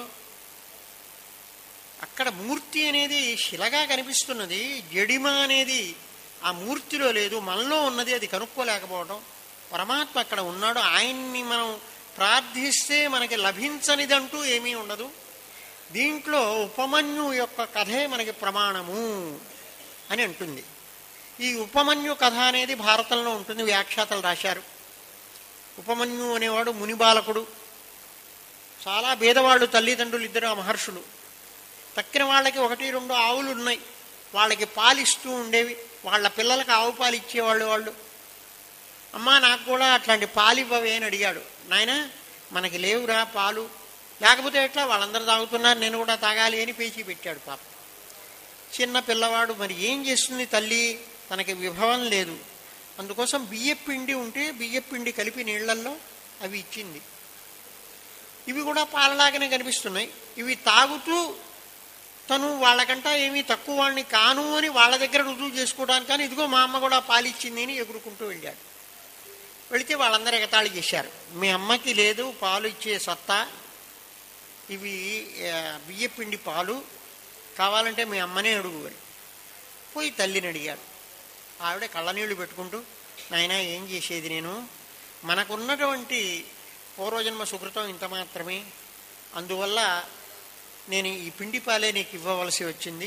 అక్కడ మూర్తి అనేది శిలగా కనిపిస్తున్నది జడిమ అనేది ఆ మూర్తిలో లేదు మనలో ఉన్నది అది కనుక్కోలేకపోవడం పరమాత్మ అక్కడ ఉన్నాడు ఆయన్ని మనం ప్రార్థిస్తే మనకి లభించనిదంటూ ఏమీ ఉండదు దీంట్లో ఉపమన్యు యొక్క కథే మనకి ప్రమాణము అని అంటుంది ఈ ఉపమన్యు కథ అనేది భారతంలో ఉంటుంది వ్యాఖ్యాతలు రాశారు ఉపమన్యు అనేవాడు మునిబాలకుడు చాలా భేదవాళ్ళు తల్లిదండ్రులు ఇద్దరు ఆ మహర్షులు తక్కిన వాళ్ళకి ఒకటి రెండు ఆవులు ఉన్నాయి వాళ్ళకి పాలిస్తూ ఉండేవి వాళ్ళ పిల్లలకు ఆవు పాలు ఇచ్చేవాళ్ళు వాళ్ళు అమ్మా నాకు కూడా అట్లాంటి పాలు ఇవ్వవే అని అడిగాడు నాయన మనకి లేవురా పాలు లేకపోతే ఎట్లా వాళ్ళందరూ తాగుతున్నారు నేను కూడా తాగాలి అని పేచి పెట్టాడు పాప చిన్న పిల్లవాడు మరి ఏం చేస్తుంది తల్లి తనకి విభవం లేదు అందుకోసం బియ్యపిండి ఉంటే బియ్యపిండి కలిపి నీళ్లల్లో అవి ఇచ్చింది ఇవి కూడా పాలలాగానే కనిపిస్తున్నాయి ఇవి తాగుతూ తను వాళ్ళకంటా ఏమీ తక్కువ వాడిని కాను అని వాళ్ళ దగ్గర రుజువు చేసుకోవడానికి కానీ ఇదిగో మా అమ్మ కూడా పాలిచ్చింది అని ఎగురుకుంటూ వెళ్ళాడు వెళితే వాళ్ళందరూ ఎగతాళి చేశారు మీ అమ్మకి లేదు పాలు ఇచ్చే సత్తా ఇవి ఆ, బియ్యపిండి పాలు కావాలంటే మీ అమ్మనే అడుగు అని పోయి తల్లిని అడిగాడు ఆవిడ కళ్ళనీళ్ళు పెట్టుకుంటూ నాయనా ఏం చేసేది నేను మనకున్నటువంటి పూర్వజన్మ సుకృతం ఇంత మాత్రమే అందువల్ల నేను ఈ పిండి పాలే నీకు ఇవ్వవలసి వచ్చింది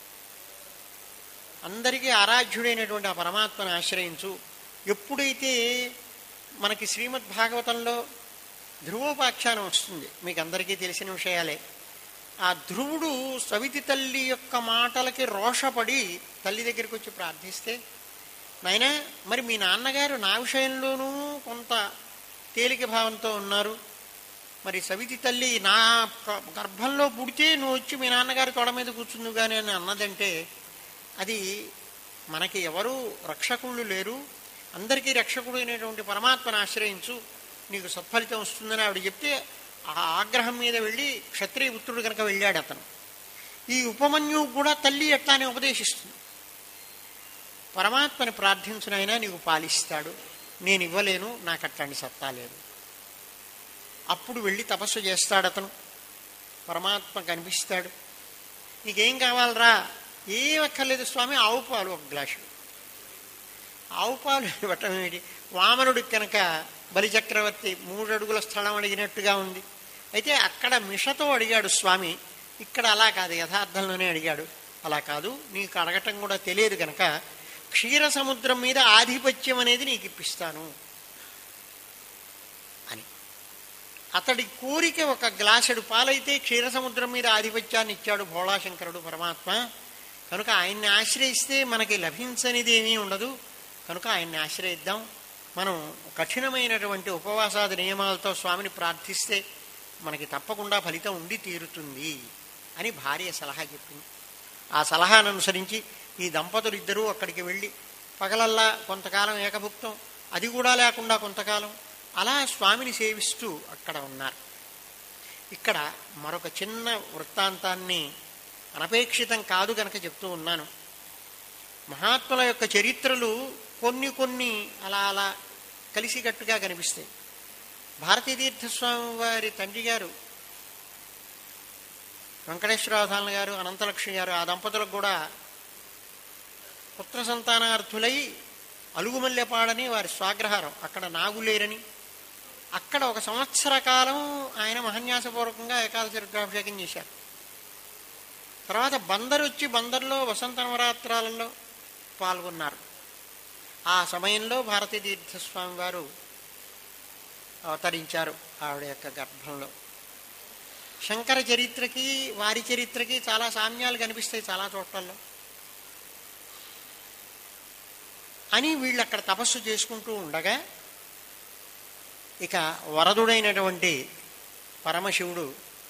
అందరికీ ఆరాధ్యుడైనటువంటి ఆ పరమాత్మను ఆశ్రయించు ఎప్పుడైతే మనకి శ్రీమద్ భాగవతంలో ధ్రువోపాఖ్యానం వస్తుంది మీకు అందరికీ తెలిసిన విషయాలే ఆ ధ్రువుడు సవితి తల్లి యొక్క మాటలకి రోషపడి తల్లి దగ్గరికి వచ్చి ప్రార్థిస్తే నాయనా మరి మీ నాన్నగారు నా విషయంలోనూ కొంత తేలిక భావంతో ఉన్నారు మరి సవితి తల్లి నా గ- గర్భంలో పుడితే నువ్వు వచ్చి మీ నాన్నగారి తొడ మీద కూర్చుంది కానీ అని అన్నదంటే అది మనకి ఎవరు రక్షకుళ్ళు లేరు అందరికీ రక్షకుడు అయినటువంటి పరమాత్మను ఆశ్రయించు నీకు సత్ఫలితం వస్తుందని ఆవిడ చెప్తే ఆ ఆగ్రహం మీద వెళ్ళి క్షత్రియ పుత్రుడు కనుక వెళ్ళాడు అతను ఈ ఉపమన్యువు కూడా తల్లి ఎట్లానే ఉపదేశిస్తుంది పరమాత్మని ప్రార్థించినైనా నీకు పాలిస్తాడు నేను ఇవ్వలేను నాకు అట్లాంటి సత్తా లేదు అప్పుడు వెళ్ళి తపస్సు చేస్తాడు అతను పరమాత్మ కనిపిస్తాడు నీకేం కావాలరా ఏం అక్కర్లేదు స్వామి ఆవు పాలు ఒక గ్లాసు ఆవు పాలు ఇవ్వటం ఏంటి వామనుడికి కనుక బలిచక్రవర్తి మూడు అడుగుల స్థలం అడిగినట్టుగా ఉంది అయితే అక్కడ మిషతో అడిగాడు స్వామి ఇక్కడ అలా కాదు యథార్థంలోనే అడిగాడు అలా కాదు నీకు అడగటం కూడా తెలియదు కనుక క్షీర సముద్రం మీద ఆధిపత్యం అనేది నీకు ఇప్పిస్తాను అని అతడి కోరిక ఒక గ్లాసుడు పాలైతే క్షీర సముద్రం మీద ఆధిపత్యాన్ని ఇచ్చాడు భోళాశంకరుడు పరమాత్మ కనుక ఆయన్ని ఆశ్రయిస్తే మనకి లభించనిది ఏమీ ఉండదు కనుక ఆయన్ని ఆశ్రయిద్దాం మనం కఠినమైనటువంటి ఉపవాసాది నియమాలతో స్వామిని ప్రార్థిస్తే మనకి తప్పకుండా ఫలితం ఉండి తీరుతుంది అని భార్య సలహా చెప్పింది ఆ సలహాను అనుసరించి ఈ దంపతులు ఇద్దరూ అక్కడికి వెళ్ళి పగలల్లా కొంతకాలం ఏకభుక్తం అది కూడా లేకుండా కొంతకాలం అలా స్వామిని సేవిస్తూ అక్కడ ఉన్నారు ఇక్కడ మరొక చిన్న వృత్తాంతాన్ని అనపేక్షితం కాదు కనుక చెప్తూ ఉన్నాను మహాత్ముల యొక్క చరిత్రలు కొన్ని కొన్ని అలా అలా కలిసికట్టుగా కనిపిస్తాయి భారతీతీర్థస్వామి వారి తండ్రి గారు వెంకటేశ్వరాధాన గారు అనంతలక్ష్మి గారు ఆ దంపతులకు కూడా పుత్ర సంతానార్థులై అలుగుమల్లెపాడని వారి స్వాగ్రహారం అక్కడ నాగులేరని అక్కడ ఒక సంవత్సర కాలం ఆయన మహన్యాసపూర్వకంగా ఏకాదశి రుద్రాభిషేకం చేశారు తర్వాత బందరు వచ్చి బందర్లో వసంత నవరాత్రాలలో పాల్గొన్నారు ఆ సమయంలో భారతీ తీర్థస్వామి వారు అవతరించారు ఆవిడ యొక్క గర్భంలో శంకర చరిత్రకి వారి చరిత్రకి చాలా సామ్యాలు కనిపిస్తాయి చాలా చోట్లలో అని వీళ్ళు అక్కడ తపస్సు చేసుకుంటూ ఉండగా ఇక వరదుడైనటువంటి పరమశివుడు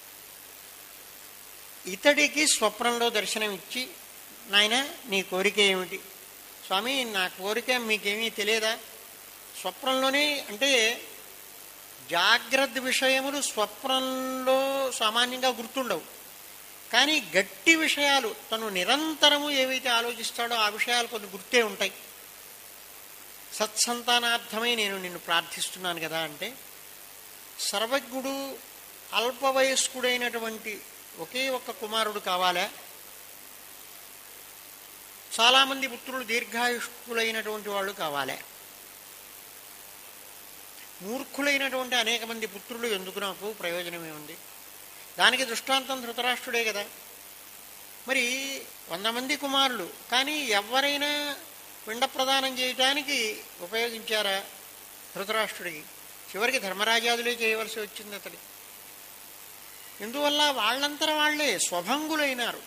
ఇతడికి స్వప్నంలో దర్శనం ఇచ్చి నాయన నీ కోరిక ఏమిటి స్వామి నా కోరిక మీకేమీ తెలియదా స్వప్నంలోనే అంటే జాగ్రత్త విషయములు స్వప్నంలో సామాన్యంగా గుర్తుండవు కానీ గట్టి విషయాలు తను నిరంతరము ఏవైతే ఆలోచిస్తాడో ఆ విషయాలు కొన్ని గుర్తే ఉంటాయి సత్సంతానార్థమై నేను నిన్ను ప్రార్థిస్తున్నాను కదా అంటే సర్వజ్ఞుడు అల్పవయస్కుడైనటువంటి ఒకే ఒక్క కుమారుడు కావాలా చాలామంది పుత్రులు దీర్ఘాయుష్కులైనటువంటి వాళ్ళు కావాలా మూర్ఖులైనటువంటి అనేక మంది పుత్రులు ఎందుకు నాకు ప్రయోజనమే ఉంది దానికి దృష్టాంతం ధృతరాష్ట్రుడే కదా మరి వంద మంది కుమారులు కానీ ఎవరైనా పిండ ప్రదానం చేయటానికి ఉపయోగించారా ధృతరాష్ట్రుడికి చివరికి ధర్మరాజాదులే చేయవలసి వచ్చింది అతడి ఎందువల్ల వాళ్ళంతర వాళ్లే స్వభంగులైనారు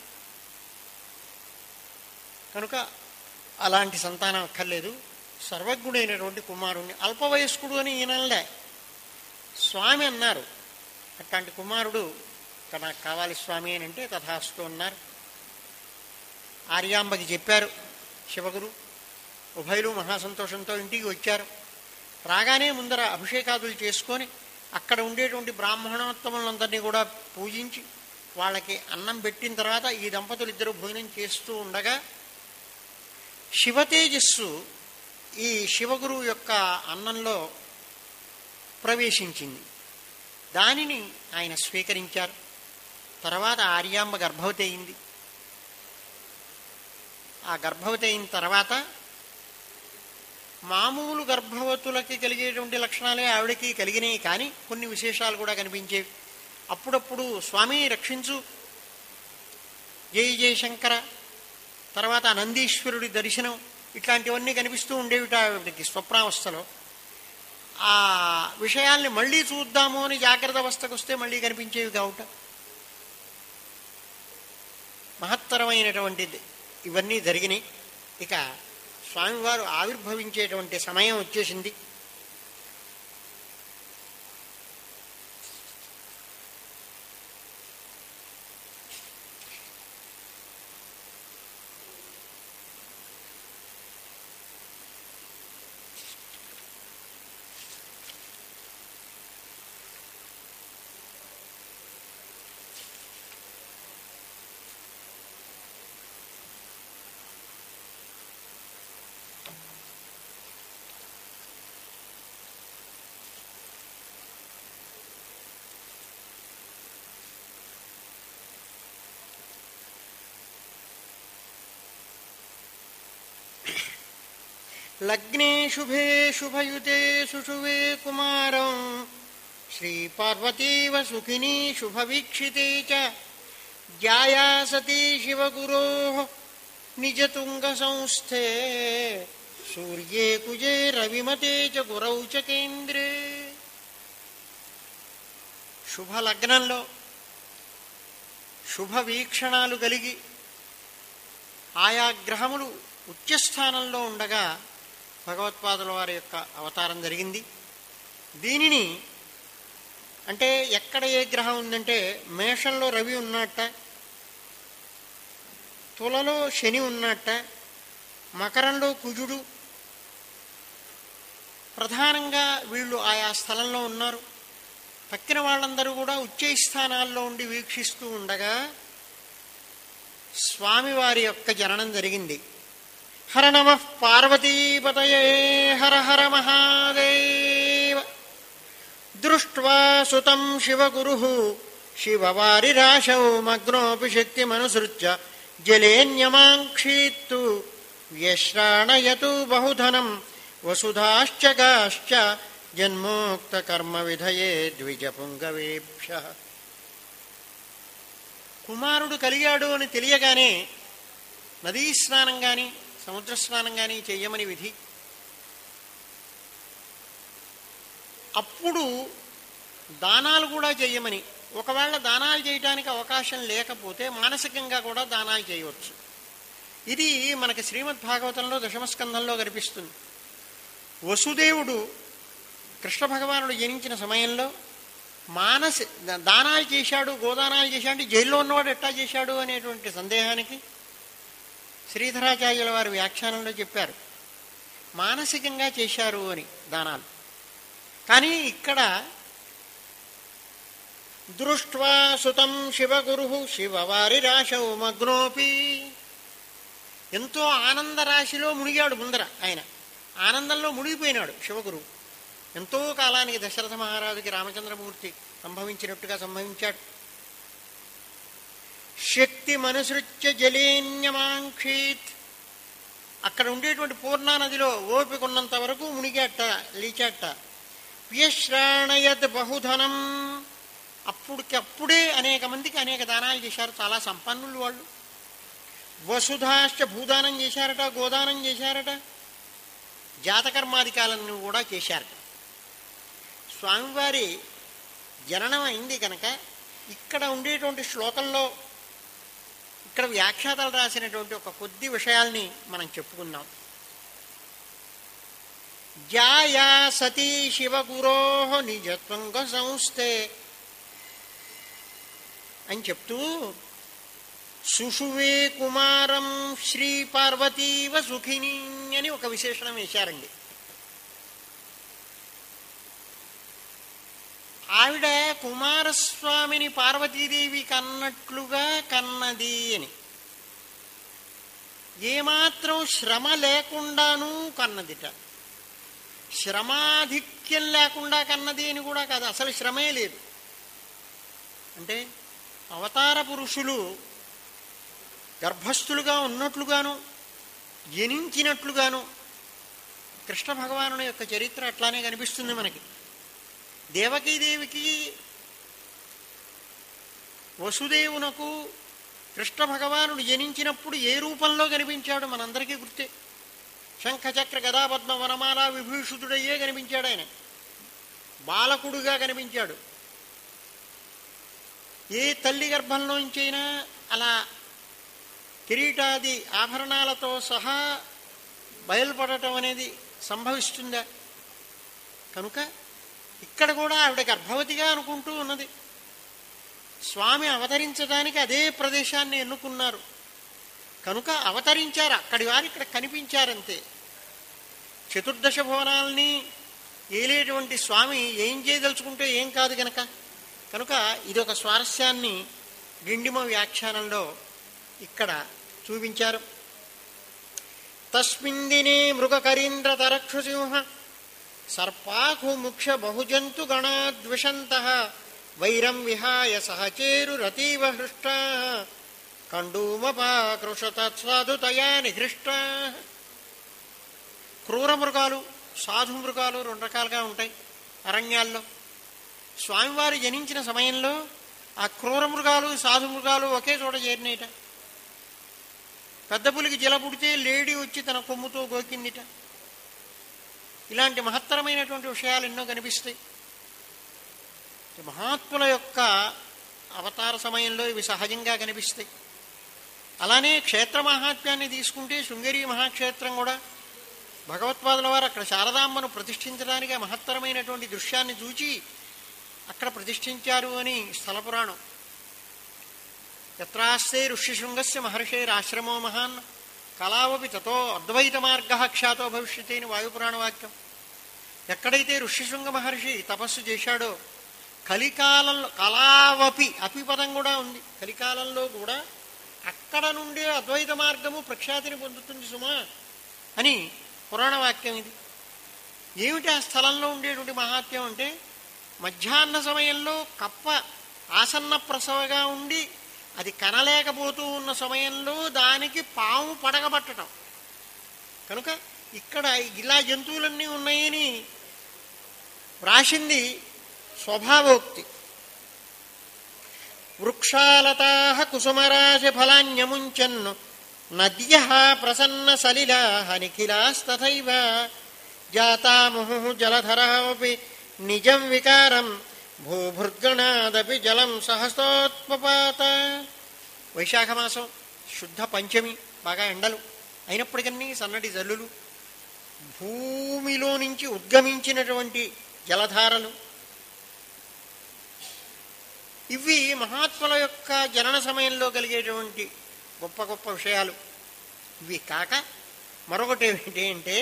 కనుక అలాంటి సంతానం అక్కర్లేదు సర్వజ్ఞుడైనటువంటి కుమారుణ్ణి అల్పవయస్కుడు అని ఈయనలే స్వామి అన్నారు అట్లాంటి కుమారుడు ఇక నాకు కావాలి స్వామి అని అంటే తథాస్తు అన్నారు ఆర్యాంబకి చెప్పారు శివగురు ఉభయులు మహాసంతోషంతో ఇంటికి వచ్చారు రాగానే ముందర అభిషేకాదులు చేసుకొని అక్కడ ఉండేటువంటి బ్రాహ్మణోత్తములందరినీ కూడా పూజించి వాళ్ళకి అన్నం పెట్టిన తర్వాత ఈ దంపతులు ఇద్దరు భోజనం చేస్తూ ఉండగా శివతేజస్సు ఈ శివగురువు యొక్క అన్నంలో ప్రవేశించింది దానిని ఆయన స్వీకరించారు తర్వాత ఆర్యాంబ గర్భవతి అయింది ఆ గర్భవతి అయిన తర్వాత మామూలు గర్భవతులకి కలిగేటువంటి లక్షణాలే ఆవిడకి కలిగినాయి కానీ కొన్ని విశేషాలు కూడా కనిపించేవి అప్పుడప్పుడు స్వామి రక్షించు జై జయశంకర తర్వాత నందీశ్వరుడి దర్శనం ఇట్లాంటివన్నీ కనిపిస్తూ ఉండేవిట ఆవిడకి స్వప్నావస్థలో ఆ విషయాల్ని మళ్ళీ చూద్దాము అని జాగ్రత్త అవస్థకు వస్తే మళ్ళీ కనిపించేవి కావుట మహత్తరమైనటువంటిది ఇవన్నీ జరిగినాయి ఇక స్వామివారు ఆవిర్భవించేటువంటి సమయం వచ్చేసింది లగ్నే శుభే శుభయుతే సుషువే కుమారం శ్రీపార్వతీవ సుఖినీ శుభవీక్షితే చ జ్యాయా సతీ శివగురో నిజతుంగ సంస్థే సూర్యే కుజే రవిమతే చ గురౌ చ కేంద్రే శుభ లగ్నంలో శుభ వీక్షణాలు కలిగి ఆయా గ్రహములు ఉచ్చస్థానంలో ఉండగా భగవత్పాదుల వారి యొక్క అవతారం జరిగింది దీనిని అంటే ఎక్కడ ఏ గ్రహం ఉందంటే మేషంలో రవి ఉన్నట్ట తులలో శని ఉన్నట్ట మకరంలో కుజుడు ప్రధానంగా వీళ్ళు ఆయా స్థలంలో ఉన్నారు తక్కిన వాళ్ళందరూ కూడా ఉచ్చై స్థానాల్లో ఉండి వీక్షిస్తూ ఉండగా స్వామివారి యొక్క జననం జరిగింది హర నమ పార్వతీపతయే హర హర మహాదేవ దృష్ట్వా సుతం శివగురు శివవారిరాశౌ మగ్నోపి శక్తిమనుసృత్య జలేన్యమాంక్షీత్తు వ్యశ్రాణయతు బహుధనం వసుధాశ్చగాశ్చ జన్మోక్త కర్మ విధయే ద్విజపుంగవేభ్య కుమారుడు కలిగాడు అని తెలియగానే నదీ స్నానం కానీ సముద్ర స్నానం కానీ చెయ్యమని విధి అప్పుడు దానాలు కూడా చెయ్యమని ఒకవేళ దానాలు చేయడానికి అవకాశం లేకపోతే మానసికంగా కూడా దానాలు చేయవచ్చు ఇది మనకి శ్రీమద్ భాగవతంలో దశమస్కంధంలో కనిపిస్తుంది వసుదేవుడు కృష్ణ భగవానుడు జనించిన సమయంలో మానసి దానాలు చేశాడు గోదానాలు చేశాడు అంటే జైల్లో ఉన్నవాడు ఎట్టా చేశాడు అనేటువంటి సందేహానికి శ్రీధరాచార్యుల వారి వ్యాఖ్యానంలో చెప్పారు మానసికంగా చేశారు అని దానాలు కానీ ఇక్కడ దృష్ట్వా సుతం శివగురు శివవారి రాశౌ మగ్నోపి ఎంతో ఆనంద రాశిలో మునిగాడు ముందర ఆయన ఆనందంలో మునిగిపోయినాడు శివగురువు ఎంతో కాలానికి దశరథ మహారాజుకి రామచంద్రమూర్తి సంభవించినట్టుగా సంభవించాడు శక్తి మనుసృత్య జలేన్యమాంక్షీత్ అక్కడ ఉండేటువంటి పూర్ణా నదిలో ఓపిక ఉన్నంత వరకు మునిగాట లేచాట వ్యశ్రాణయత్ బహుధనం అప్పుడుకి అప్పుడే అనేక మందికి అనేక దానాలు చేశారు చాలా సంపన్నులు వాళ్ళు వసుధాశ్చ భూదానం చేశారట గోదానం చేశారట జాతకర్మాధికాలను కూడా చేశారట స్వామివారి జననం అయింది కనుక ఇక్కడ ఉండేటువంటి శ్లోకంలో ఇక్కడ వ్యాఖ్యాతలు రాసినటువంటి ఒక కొద్ది విషయాల్ని మనం చెప్పుకుందాం జాయా సతీ శివగురో నిజత్వంగ సంస్థే అని చెప్తూ సుషువే కుమారం శ్రీ పార్వతీవ సుఖిని అని ఒక విశేషణం వేశారండి ఆవిడ కుమారస్వామిని పార్వతీదేవి కన్నట్లుగా కన్నది అని ఏమాత్రం శ్రమ లేకుండానూ కన్నదిట శ్రమాధిక్యం లేకుండా కన్నది అని కూడా కాదు అసలు శ్రమే లేదు అంటే అవతార పురుషులు గర్భస్థులుగా ఉన్నట్లుగాను జనించినట్లుగాను కృష్ణ భగవానుని యొక్క చరిత్ర అట్లానే కనిపిస్తుంది మనకి దేవకీదేవికి వసుదేవునకు కృష్ణ భగవానుడు జనించినప్పుడు ఏ రూపంలో కనిపించాడు మనందరికీ గుర్తే శంఖచక్ర గదాపద్మ వనమాల విభూషితుడయ్యే కనిపించాడు ఆయన బాలకుడుగా కనిపించాడు ఏ తల్లి గర్భంలోంచైనా అలా కిరీటాది ఆభరణాలతో సహా బయలుపడటం అనేది సంభవిస్తుందా కనుక ఇక్కడ కూడా ఆవిడ గర్భవతిగా అనుకుంటూ ఉన్నది స్వామి అవతరించడానికి అదే ప్రదేశాన్ని ఎన్నుకున్నారు కనుక అవతరించారు అక్కడి వారు ఇక్కడ కనిపించారంతే చతుర్దశ భువనాల్ని ఏలేటువంటి స్వామి ఏం చేయదలుచుకుంటే ఏం కాదు గనక కనుక ఇది ఒక స్వారస్యాన్ని డిండిమ వ్యాఖ్యానంలో ఇక్కడ చూపించారు తస్మిన్ దినే మృగకరీంద్ర తరక్షుసింహ సర్పాకు ముక్ష బహుజంతు గణాద్విషంత వైరం విహాయ సహచేరు రతీవ హృష్ట కండూమపాకృషతత్సాధుతయా నిహృష్ట క్రూర మృగాలు సాధు మృగాలు రెండు రకాలుగా ఉంటాయి అరణ్యాల్లో స్వామివారు జనించిన సమయంలో ఆ క్రూర మృగాలు సాధు మృగాలు ఒకే చోట చేరినాయిట పెద్ద పులికి జల పుడితే లేడీ వచ్చి తన కొమ్ముతో గోకిందిట ఇలాంటి మహత్తరమైనటువంటి విషయాలు ఎన్నో కనిపిస్తాయి మహాత్ముల యొక్క అవతార సమయంలో ఇవి సహజంగా కనిపిస్తాయి అలానే క్షేత్ర మహాత్మ్యాన్ని తీసుకుంటే శృంగేరి మహాక్షేత్రం కూడా భగవత్పాదుల వారు అక్కడ శారదామ్మను ప్రతిష్ఠించడానికి ఆ మహత్తరమైనటువంటి దృశ్యాన్ని చూచి అక్కడ ప్రతిష్ఠించారు అని స్థల పురాణం ఎత్రాస్తే ఋష్యశృంగస్య మహర్షేరాశ్రమో మహాన్ కళావపి తతో అద్వైత మార్గ ఖ్యాతో భవిష్యతి అని వాయుపురాణ వాక్యం ఎక్కడైతే ఋష్యశృంగ మహర్షి తపస్సు చేశాడో కలికాలంలో కళావపి అపి పదం కూడా ఉంది కలికాలంలో కూడా అక్కడ నుండే అద్వైత మార్గము ప్రఖ్యాతిని పొందుతుంది సుమా అని పురాణ వాక్యం ఇది ఏమిటి ఆ స్థలంలో ఉండేటువంటి మహాత్మ్యం అంటే మధ్యాహ్న సమయంలో కప్ప ఆసన్న ప్రసవగా ఉండి అది కనలేకపోతూ ఉన్న సమయంలో దానికి పాము పడగబట్టడం కనుక ఇక్కడ ఇలా జంతువులన్నీ ఉన్నాయని వ్రాసింది స్వభావోక్తి వృక్షాలతా కుసుమరాశి ఫలాన్యముంచన్ను నద్య ప్రసన్న సలిలా నిఖిలాస్తథైవ జాతాముహు జలధరమపి నిజం వికారం భూభృద్గణాదపి జలం సహస్తోత్పపాత వైశాఖ మాసం శుద్ధ పంచమి బాగా ఎండలు అయినప్పటికీ సన్నటి జల్లులు భూమిలో నుంచి ఉద్గమించినటువంటి జలధారలు ఇవి మహాత్ముల యొక్క జనన సమయంలో కలిగేటువంటి గొప్ప గొప్ప విషయాలు ఇవి కాక మరొకటి ఏమిటి అంటే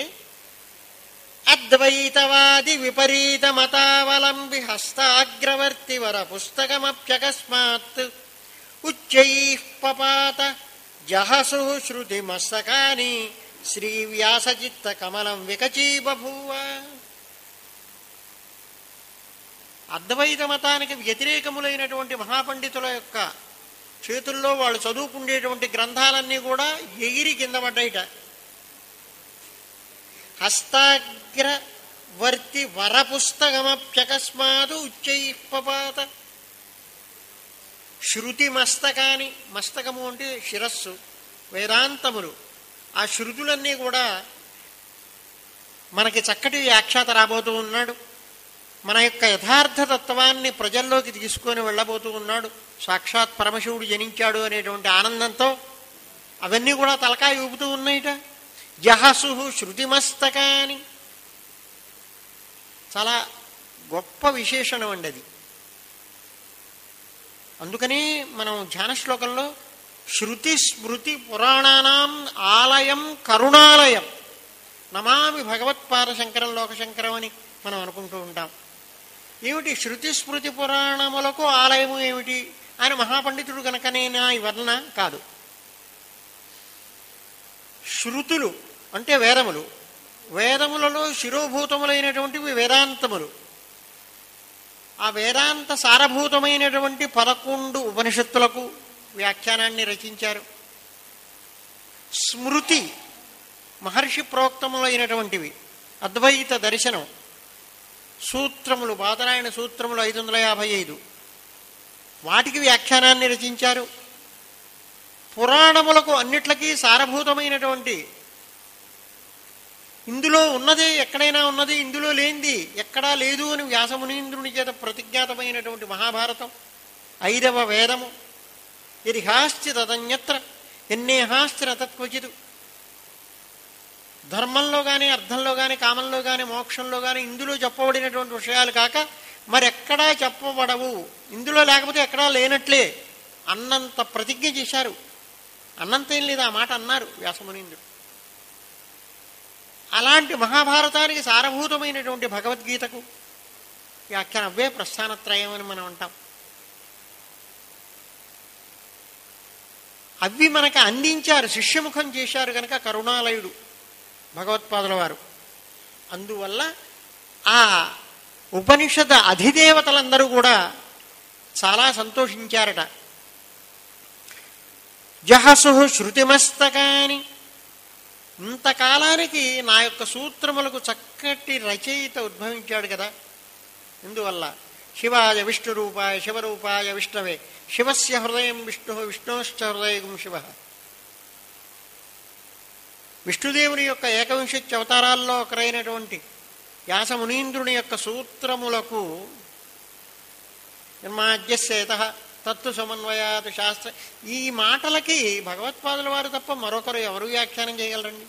అద్వైతవాది విపరీత మతావలంబి హస్తాగ్రవర్తి వర పుస్తకమప్యకస్మాత్ ఉచ్చై పపాత జహసు శృతి మస్తకాని శ్రీ వ్యాసచిత్త కమలం వికచీ బభూవ అద్వైత మతానికి వ్యతిరేకములైనటువంటి మహాపండితుల యొక్క చేతుల్లో వాళ్ళు చదువుకుండేటువంటి గ్రంథాలన్నీ కూడా ఎగిరి కింద పడ్డాయిట హస్తాగ్రవర్తి వరపుస్తకమప్యకస్మాదు ఉచ్చైపపాత శృతి మస్తకాని మస్తకము అంటే శిరస్సు వేదాంతములు ఆ శృతులన్నీ కూడా మనకి చక్కటి వ్యాఖ్యాత రాబోతూ ఉన్నాడు మన యొక్క యథార్థ తత్వాన్ని ప్రజల్లోకి తీసుకొని వెళ్ళబోతూ ఉన్నాడు సాక్షాత్ పరమశివుడు జనించాడు అనేటువంటి ఆనందంతో అవన్నీ కూడా తలకాయ ఊపుతూ ఉన్నాయిట జహసు శృతిమస్తకాని చాలా గొప్ప విశేషణం అండి అది అందుకని మనం ధ్యాన శ్లోకంలో శృతి స్మృతి పురాణానాం ఆలయం కరుణాలయం నమామి భగవత్పాద శంకరం లోకశంకరం అని మనం అనుకుంటూ ఉంటాం ఏమిటి శృతి స్మృతి పురాణములకు ఆలయము ఏమిటి ఆయన మహాపండితుడు కనుకనేనా ఈ వర్ణన కాదు శృతులు అంటే వేదములు వేదములలో శిరోభూతములైనటువంటివి వేదాంతములు ఆ వేదాంత సారభూతమైనటువంటి పదకొండు ఉపనిషత్తులకు వ్యాఖ్యానాన్ని రచించారు స్మృతి మహర్షి ప్రోక్తములైనటువంటివి అద్వైత దర్శనం సూత్రములు బాదరాయణ సూత్రములు ఐదు వందల యాభై ఐదు వాటికి వ్యాఖ్యానాన్ని రచించారు పురాణములకు అన్నిట్లకీ సారభూతమైనటువంటి ఇందులో ఉన్నదే ఎక్కడైనా ఉన్నది ఇందులో లేనిది ఎక్కడా లేదు అని వ్యాసమునీంద్రుని చేత ప్రతిజ్ఞాతమైనటువంటి మహాభారతం ఐదవ వేదము ఇది హాస్తి తదన్యత్ర ఎన్నే హాస్తి తత్వచితు ధర్మంలో కానీ అర్థంలో కానీ కామంలో కానీ మోక్షంలో కానీ ఇందులో చెప్పబడినటువంటి విషయాలు కాక మరెక్కడా చెప్పబడవు ఇందులో లేకపోతే ఎక్కడా లేనట్లే అన్నంత ప్రతిజ్ఞ చేశారు అన్నంతేం లేదు ఆ మాట అన్నారు వ్యాసమునీంద్రుడు అలాంటి మహాభారతానికి సారభూతమైనటువంటి భగవద్గీతకు వ్యాఖ్యానం అవే ప్రస్థానత్రయం అని మనం అంటాం అవి మనకు అందించారు శిష్యముఖం చేశారు కనుక కరుణాలయుడు భగవత్పాదుల వారు అందువల్ల ఆ ఉపనిషద అధిదేవతలందరూ కూడా చాలా సంతోషించారట జహసు శృతిమస్తకాని ఇంతకాలానికి నా యొక్క సూత్రములకు చక్కటి రచయిత ఉద్భవించాడు కదా ఇందువల్ల శివాయ విష్ణు రూపాయ శివరూపాయ విష్ణవే శివస్య హృదయం విష్ణు విష్ణోశ్చ హృదయం శివ విష్ణుదేవుని యొక్క ఏకవింశతి అవతారాల్లో ఒకరైనటువంటి వ్యాసమునీంద్రుని యొక్క సూత్రములకు నిర్మాజ్యసేత తత్తు సమన్వయాత్ శాస్త్ర ఈ మాటలకి భగవత్పాదుల వారు తప్ప మరొకరు ఎవరు వ్యాఖ్యానం చేయగలరండి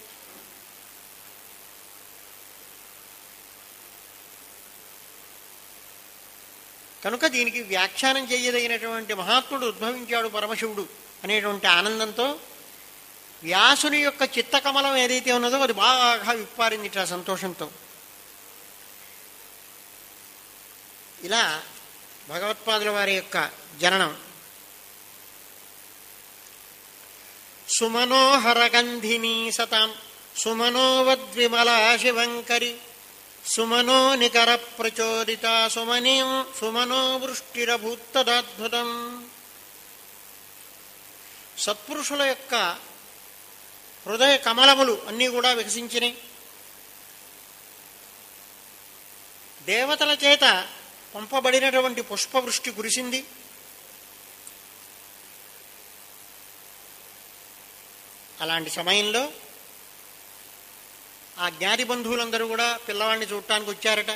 కనుక దీనికి వ్యాఖ్యానం చేయదగినటువంటి మహాత్ముడు ఉద్భవించాడు పరమశివుడు అనేటువంటి ఆనందంతో వ్యాసుని యొక్క చిత్తకమలం ఏదైతే ఉన్నదో అది బాగా విప్పారింది ఇట్లా సంతోషంతో ఇలా భగవత్పాదుల వారి యొక్క జననం సుమనోహరగంధినీ సతాం సుమనోవద్విమలా శివంకరి సుమనో నికర ప్రచోదిత సుమనీ సుమనో వృష్టిరభూత్తదాద్భుతం సత్పురుషుల యొక్క హృదయ కమలములు అన్నీ కూడా వికసించినాయి దేవతల చేత పంపబడినటువంటి పుష్పవృష్టి కురిసింది అలాంటి సమయంలో ఆ జ్ఞాతి బంధువులందరూ కూడా పిల్లవాడిని చూడటానికి వచ్చారట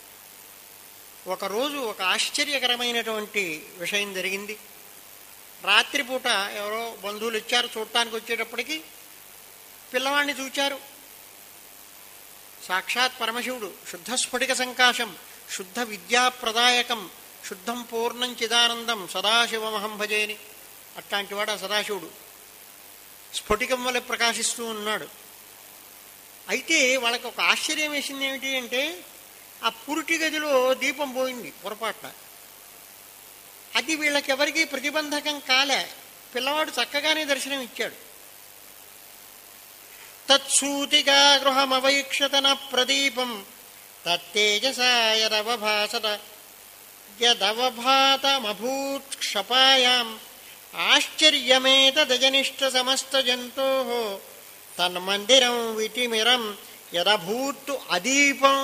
ఒకరోజు ఒక ఆశ్చర్యకరమైనటువంటి విషయం జరిగింది రాత్రిపూట ఎవరో బంధువులు ఇచ్చారు చూడటానికి వచ్చేటప్పటికి పిల్లవాడిని చూచారు సాక్షాత్ పరమశివుడు శుద్ధ స్ఫటిక సంకాశం శుద్ధ విద్యాప్రదాయకం శుద్ధం పూర్ణం చిదానందం సదాశివమహం భజేని అట్లాంటి వాడు ఆ సదాశివుడు స్ఫటికం వల్ల ప్రకాశిస్తూ ఉన్నాడు అయితే వాళ్ళకి ఒక ఆశ్చర్యం వేసింది ఏమిటి అంటే ఆ పురుటి గదిలో దీపం పోయింది పొరపాటున అది వీళ్ళకెవరికి ప్రతిబంధకం కాలే పిల్లవాడు చక్కగానే దర్శనం ఇచ్చాడు తత్సూతిగా గృహమవైక్షతన ప్రదీపం తత్తేజసాయరవభాసత యదవభాతమభూత్ క్షపాయాం ఆశ్చర్యమేతదజనిష్ట సమస్త జంతో తన్మందిరం విటిమిరం యదభూత్తు అదీపం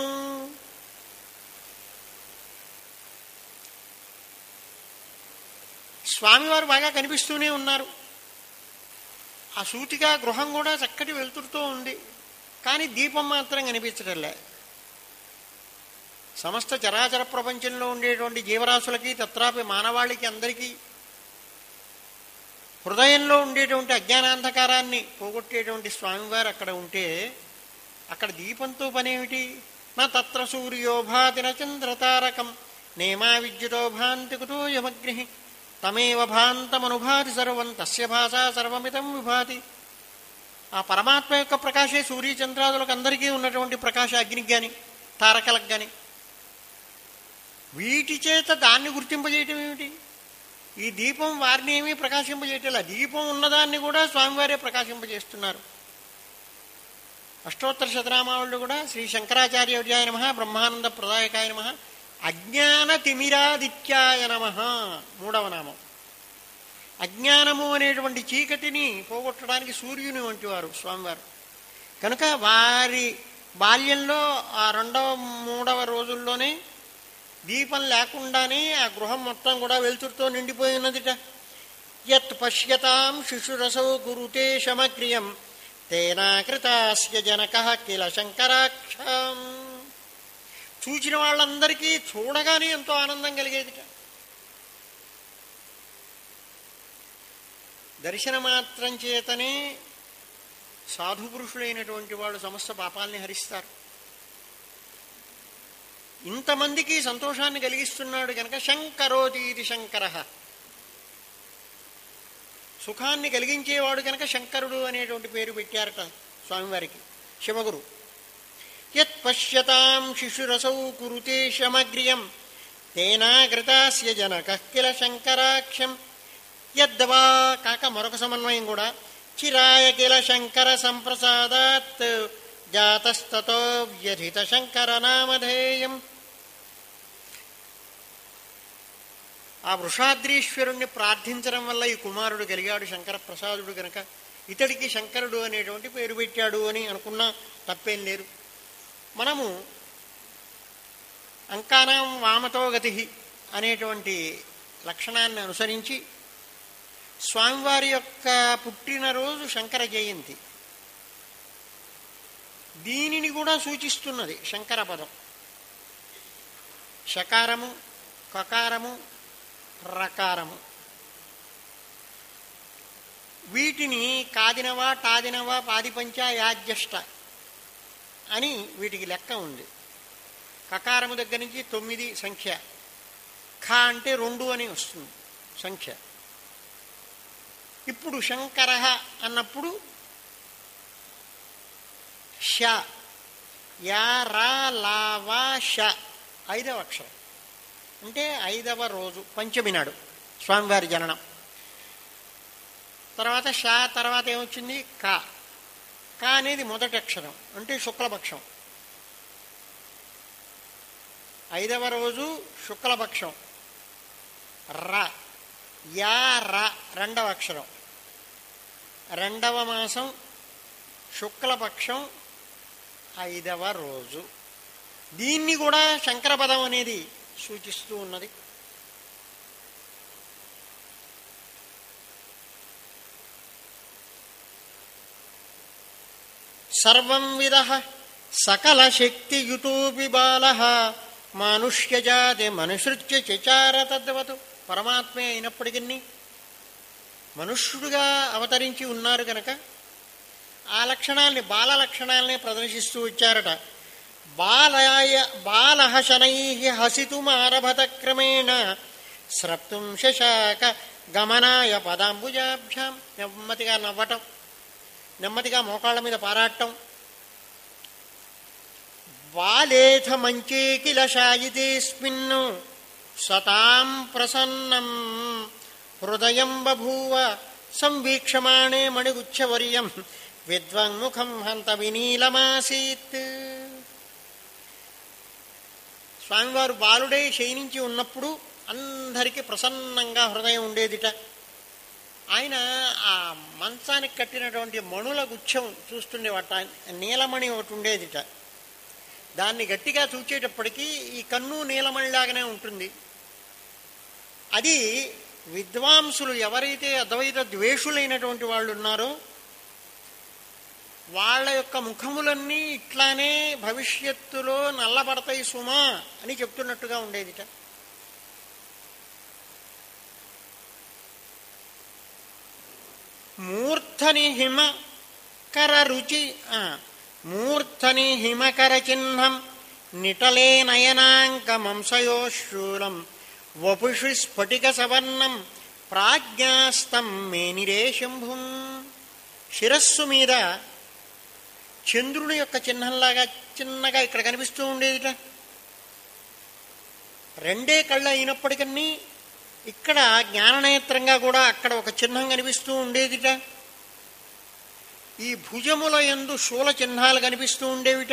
స్వామివారు బాగా కనిపిస్తూనే ఉన్నారు ఆ సూటిగా గృహం కూడా చక్కటి వెలుతురుతో ఉంది కానీ దీపం మాత్రం కనిపించడంలే సమస్త చరాచర ప్రపంచంలో ఉండేటువంటి జీవరాశులకి తత్రాపి మానవాళికి అందరికీ హృదయంలో ఉండేటువంటి అజ్ఞానాంధకారాన్ని పోగొట్టేటువంటి స్వామివారు అక్కడ ఉంటే అక్కడ దీపంతో పనేమిటి నా తత్ర సూర్యోభాతి చంద్రతారకం నేమా విద్యుతో భాంతి కుతో యమగ్ని తమేవ భాంతమనుభాతి సర్వం తస్య భాషా సర్వమితం విభాతి ఆ పరమాత్మ యొక్క ప్రకాశే సూర్య చంద్రాదులకు అందరికీ ఉన్నటువంటి ప్రకాశ అగ్నికి కానీ తారకలకు కానీ వీటి చేత దాన్ని గుర్తింపజేయటం ఏమిటి ఈ దీపం వారిని ఏమీ ప్రకాశింపజేయటం దీపం ఉన్నదాన్ని కూడా స్వామివారే ప్రకాశింపజేస్తున్నారు అష్టోత్తర శతనామావుళ్ళు కూడా శ్రీ శంకరాచార్య విజయాయ నమ బ్రహ్మానంద ప్రదాయకాయ నమ అజ్ఞాన తిమిరాదిత్యాయ నమ మూడవ నామం అజ్ఞానము అనేటువంటి చీకటిని పోగొట్టడానికి సూర్యుని వంటి వారు స్వామివారు కనుక వారి బాల్యంలో ఆ రెండవ మూడవ రోజుల్లోనే దీపం లేకుండానే ఆ గృహం మొత్తం కూడా వెలుతురుతో నిండిపోయి ఉన్నదిట యత్ పశ్యతాం శిశురసౌ గురుతే శమక్రియం తేనాకృతాస్య జనక కిల శంకరాక్షం చూచిన వాళ్ళందరికీ చూడగానే ఎంతో ఆనందం కలిగేదిట దర్శన మాత్రం చేతనే సాధు పురుషులైనటువంటి వాళ్ళు సమస్త పాపాలని హరిస్తారు ఇంతమందికి సంతోషాన్ని కలిగిస్తున్నాడు కనుక శంకరోతి ఇది శంకర సుఖాన్ని కలిగించేవాడు కనుక శంకరుడు అనేటువంటి పేరు పెట్టారట స్వామివారికి శివగురు యత్ పశ్యతాం శిశురసౌ కురుతే శమగ్రియం తేనాగృతాస్య జనక కిల శంకరాక్షం యద్వా కాక మరొక సమన్వయం కూడా చిరాయ కిల శంకర సంప్రసాదాత్ జాతస్తతో వ్యధిత శంకర నామధేయం ఆ వృషాద్రీశ్వరుణ్ణి ప్రార్థించడం వల్ల ఈ కుమారుడు కలిగాడు శంకర ప్రసాదుడు గనక ఇతడికి శంకరుడు అనేటువంటి పేరు పెట్టాడు అని అనుకున్నా తప్పేం లేదు మనము అంకానాం వామతో గతి అనేటువంటి లక్షణాన్ని అనుసరించి స్వామివారి యొక్క పుట్టినరోజు శంకర జయంతి దీనిని కూడా సూచిస్తున్నది శంకర పదం షకారము కకారము రకారము వీటిని కాదినవా టాదినవా పాదిపంచ యాజ్యష్ట అని వీటికి లెక్క ఉంది కకారము దగ్గర నుంచి తొమ్మిది సంఖ్య ఖ అంటే రెండు అని వస్తుంది సంఖ్య ఇప్పుడు శంకర అన్నప్పుడు ష యా రా లా వా ష ఐదవ అక్షరం అంటే ఐదవ రోజు పంచమి నాడు స్వామివారి జననం తర్వాత ష తర్వాత ఏమొచ్చింది క క అనేది మొదటి అక్షరం అంటే శుక్లపక్షం ఐదవ రోజు శుక్లపక్షం ర యా ర రెండవ అక్షరం రెండవ మాసం శుక్లపక్షం ఐదవ రోజు దీన్ని కూడా శంకరపదం అనేది సూచిస్తూ ఉన్నది సర్వం విద సకల శక్తియుతోపి బాల మానుష్యజాతి మనుసృత్య చచార తద్వతు పరమాత్మే అయినప్పటికీ మనుష్యుడుగా అవతరించి ఉన్నారు కనుక ఆ లక్షణాల్ని బాల లక్షణాలనే ప్రదర్శిస్తూ వచ్చారట బాలాయ బాల శనై హసితుమారభత క్రమేణ స్రప్తుం శశాక గమనాయ పదాంబుజాభ్యాం నెమ్మదిగా నవ్వటం నెమ్మదిగా మోకాళ్ళ మీద పారాటం బాలేథ మంచే కిల శాయితేస్మిన్ సతాం ప్రసన్నం హృదయం బభూవ సంవీక్షమాణే మణిగుచ్చవర్యం విద్వన్ముఖం హంత వినీలమాసీత్ స్వామివారు బాలుడై శయనించి ఉన్నప్పుడు అందరికీ ప్రసన్నంగా హృదయం ఉండేదిట ఆయన ఆ మంచానికి కట్టినటువంటి మణుల గుచ్చం చూస్తుండేవాట నీలమణి ఒకటి ఉండేదిట దాన్ని గట్టిగా చూచేటప్పటికీ ఈ కన్ను నీలమణిలాగానే ఉంటుంది అది విద్వాంసులు ఎవరైతే అద్వైత ద్వేషులైనటువంటి వాళ్ళు ఉన్నారో వాళ్ళ యొక్క ముఖములన్నీ ఇట్లానే భవిష్యత్తులో నల్లబడతాయి సుమా అని చెప్తున్నట్టుగా ఉండేదిట మూర్ధని హిమకర రుచి ఆ, మూర్ధని హిమకర చిహ్నం నిటలే నయనాంకమంశయోశూలం వపుషి స్ఫటిక సవర్ణం ప్రాజ్ఞాస్తం మేనిరే శంభుం శిరస్సు మీద చంద్రుని యొక్క చిహ్నంలాగా చిన్నగా ఇక్కడ కనిపిస్తూ ఉండేదిట రెండే కళ్ళు అయినప్పటికీ ఇక్కడ జ్ఞాననేత్రంగా కూడా అక్కడ ఒక చిహ్నం కనిపిస్తూ ఉండేదిట ఈ భుజముల యందు శూల చిహ్నాలు కనిపిస్తూ ఉండేవిట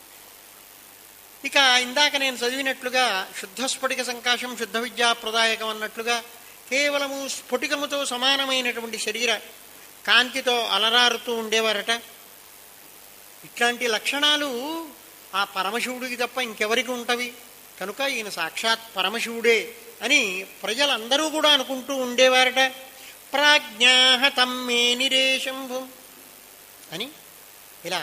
ఇక ఇందాక నేను చదివినట్లుగా శుద్ధ స్ఫటిక సంకాశం శుద్ధ విద్యా ప్రదాయకం అన్నట్లుగా కేవలము స్ఫటికముతో సమానమైనటువంటి శరీర కాంతితో అలరారుతూ ఉండేవారట ఇట్లాంటి లక్షణాలు ఆ పరమశివుడికి తప్ప ఇంకెవరికి ఉంటవి కనుక ఈయన సాక్షాత్ పరమశివుడే అని ప్రజలందరూ కూడా అనుకుంటూ ఉండేవారట ప్రాజ్ఞాహ తమ్మే నిరేశంభు అని ఇలా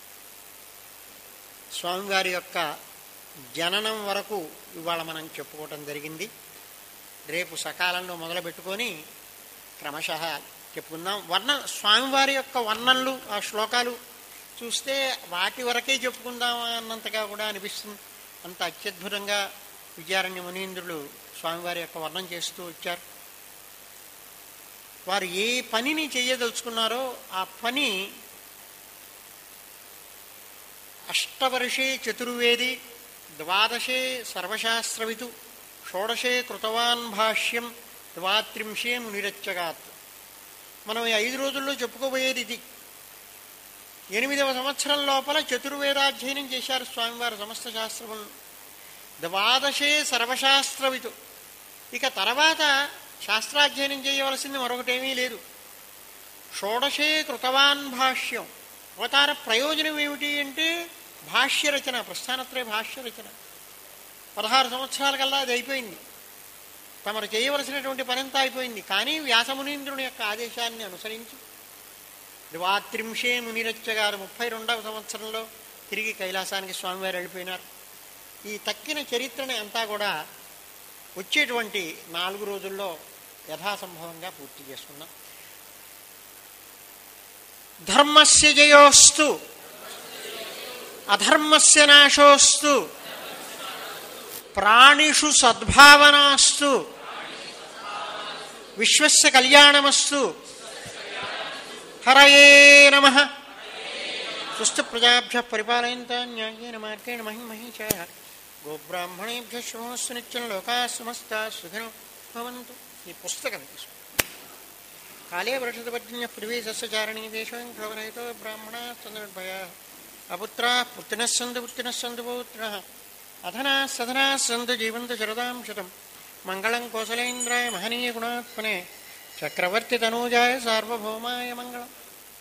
స్వామివారి యొక్క జననం వరకు ఇవాళ మనం చెప్పుకోవటం జరిగింది రేపు సకాలంలో మొదలు పెట్టుకొని క్రమశః చెప్పుకుందాం వర్ణ స్వామివారి యొక్క వర్ణనలు ఆ శ్లోకాలు చూస్తే వాటి వరకే చెప్పుకుందామా అన్నంతగా కూడా అనిపిస్తుంది అంత అత్యద్భుతంగా విద్యారణ్య మునీంద్రులు స్వామివారి యొక్క వర్ణం చేస్తూ వచ్చారు వారు ఏ పనిని చేయదలుచుకున్నారో ఆ పని అష్టవర్షే చతుర్వేది ద్వాదశే సర్వశాస్త్రవితు షోడశే కృతవాన్ భాష్యం ద్వాత్రింశే మునిరచ్చగాత్ మనం ఈ ఐదు రోజుల్లో చెప్పుకోబోయేది ఇది ఎనిమిదవ సంవత్సరం లోపల చతుర్వేదాధ్యయనం చేశారు స్వామివారు సమస్త శాస్త్రములను ద్వాదశే సర్వశాస్త్రవితు ఇక తర్వాత శాస్త్రాధ్యయనం చేయవలసింది మరొకటేమీ లేదు షోడశే కృతవాన్ భాష్యం అవతార ప్రయోజనం ఏమిటి అంటే భాష్య రచన ప్రస్థానత్రయ భాష్య రచన పదహారు సంవత్సరాల కల్లా అది అయిపోయింది తమరు చేయవలసినటువంటి పనంతా అయిపోయింది కానీ వ్యాసమునీంద్రుని యొక్క ఆదేశాన్ని అనుసరించి ద్వాత్రింశే మునిరచ్చ గారు ముప్పై రెండవ సంవత్సరంలో తిరిగి కైలాసానికి స్వామివారు వెళ్ళిపోయినారు ఈ తక్కిన చరిత్రని అంతా కూడా వచ్చేటువంటి నాలుగు రోజుల్లో యథాసంభవంగా పూర్తి చేసుకున్నాం ధర్మస్య జయోస్తు అధర్మస్య నాశోస్తు ప్రాణిషు సద్భావనాస్తు విశ్వస్య కళ్యాణమస్తు హరయే నమ సుస్థ ప్రజాభ్య పరిపాలయంత న్యాయేన మార్గేణ మహిమహీచ గోబ్రాహ్మణేభ్య శుభమస్సు నిత్యం లోకా సమస్త సుఖినో భవంతు ఈ పుస్తకం తీసుకో కాళే వృషదపర్జన్య పృథ్వీసస్య చారణీ దేశం క్షోభరహితో బ్రాహ్మణ చంద్రభయ అపుత్రా పుత్రినः సంతు పుత్రినः సంతు పౌత్రः అధనా సధనా సంతు జీవంతు శరదాం శతం మంగళం కోసలేంద్రాయ మహనీయ గుణాత్మనే చక్రవర్తి తనూజాయ సార్వభౌమాయ మంగళం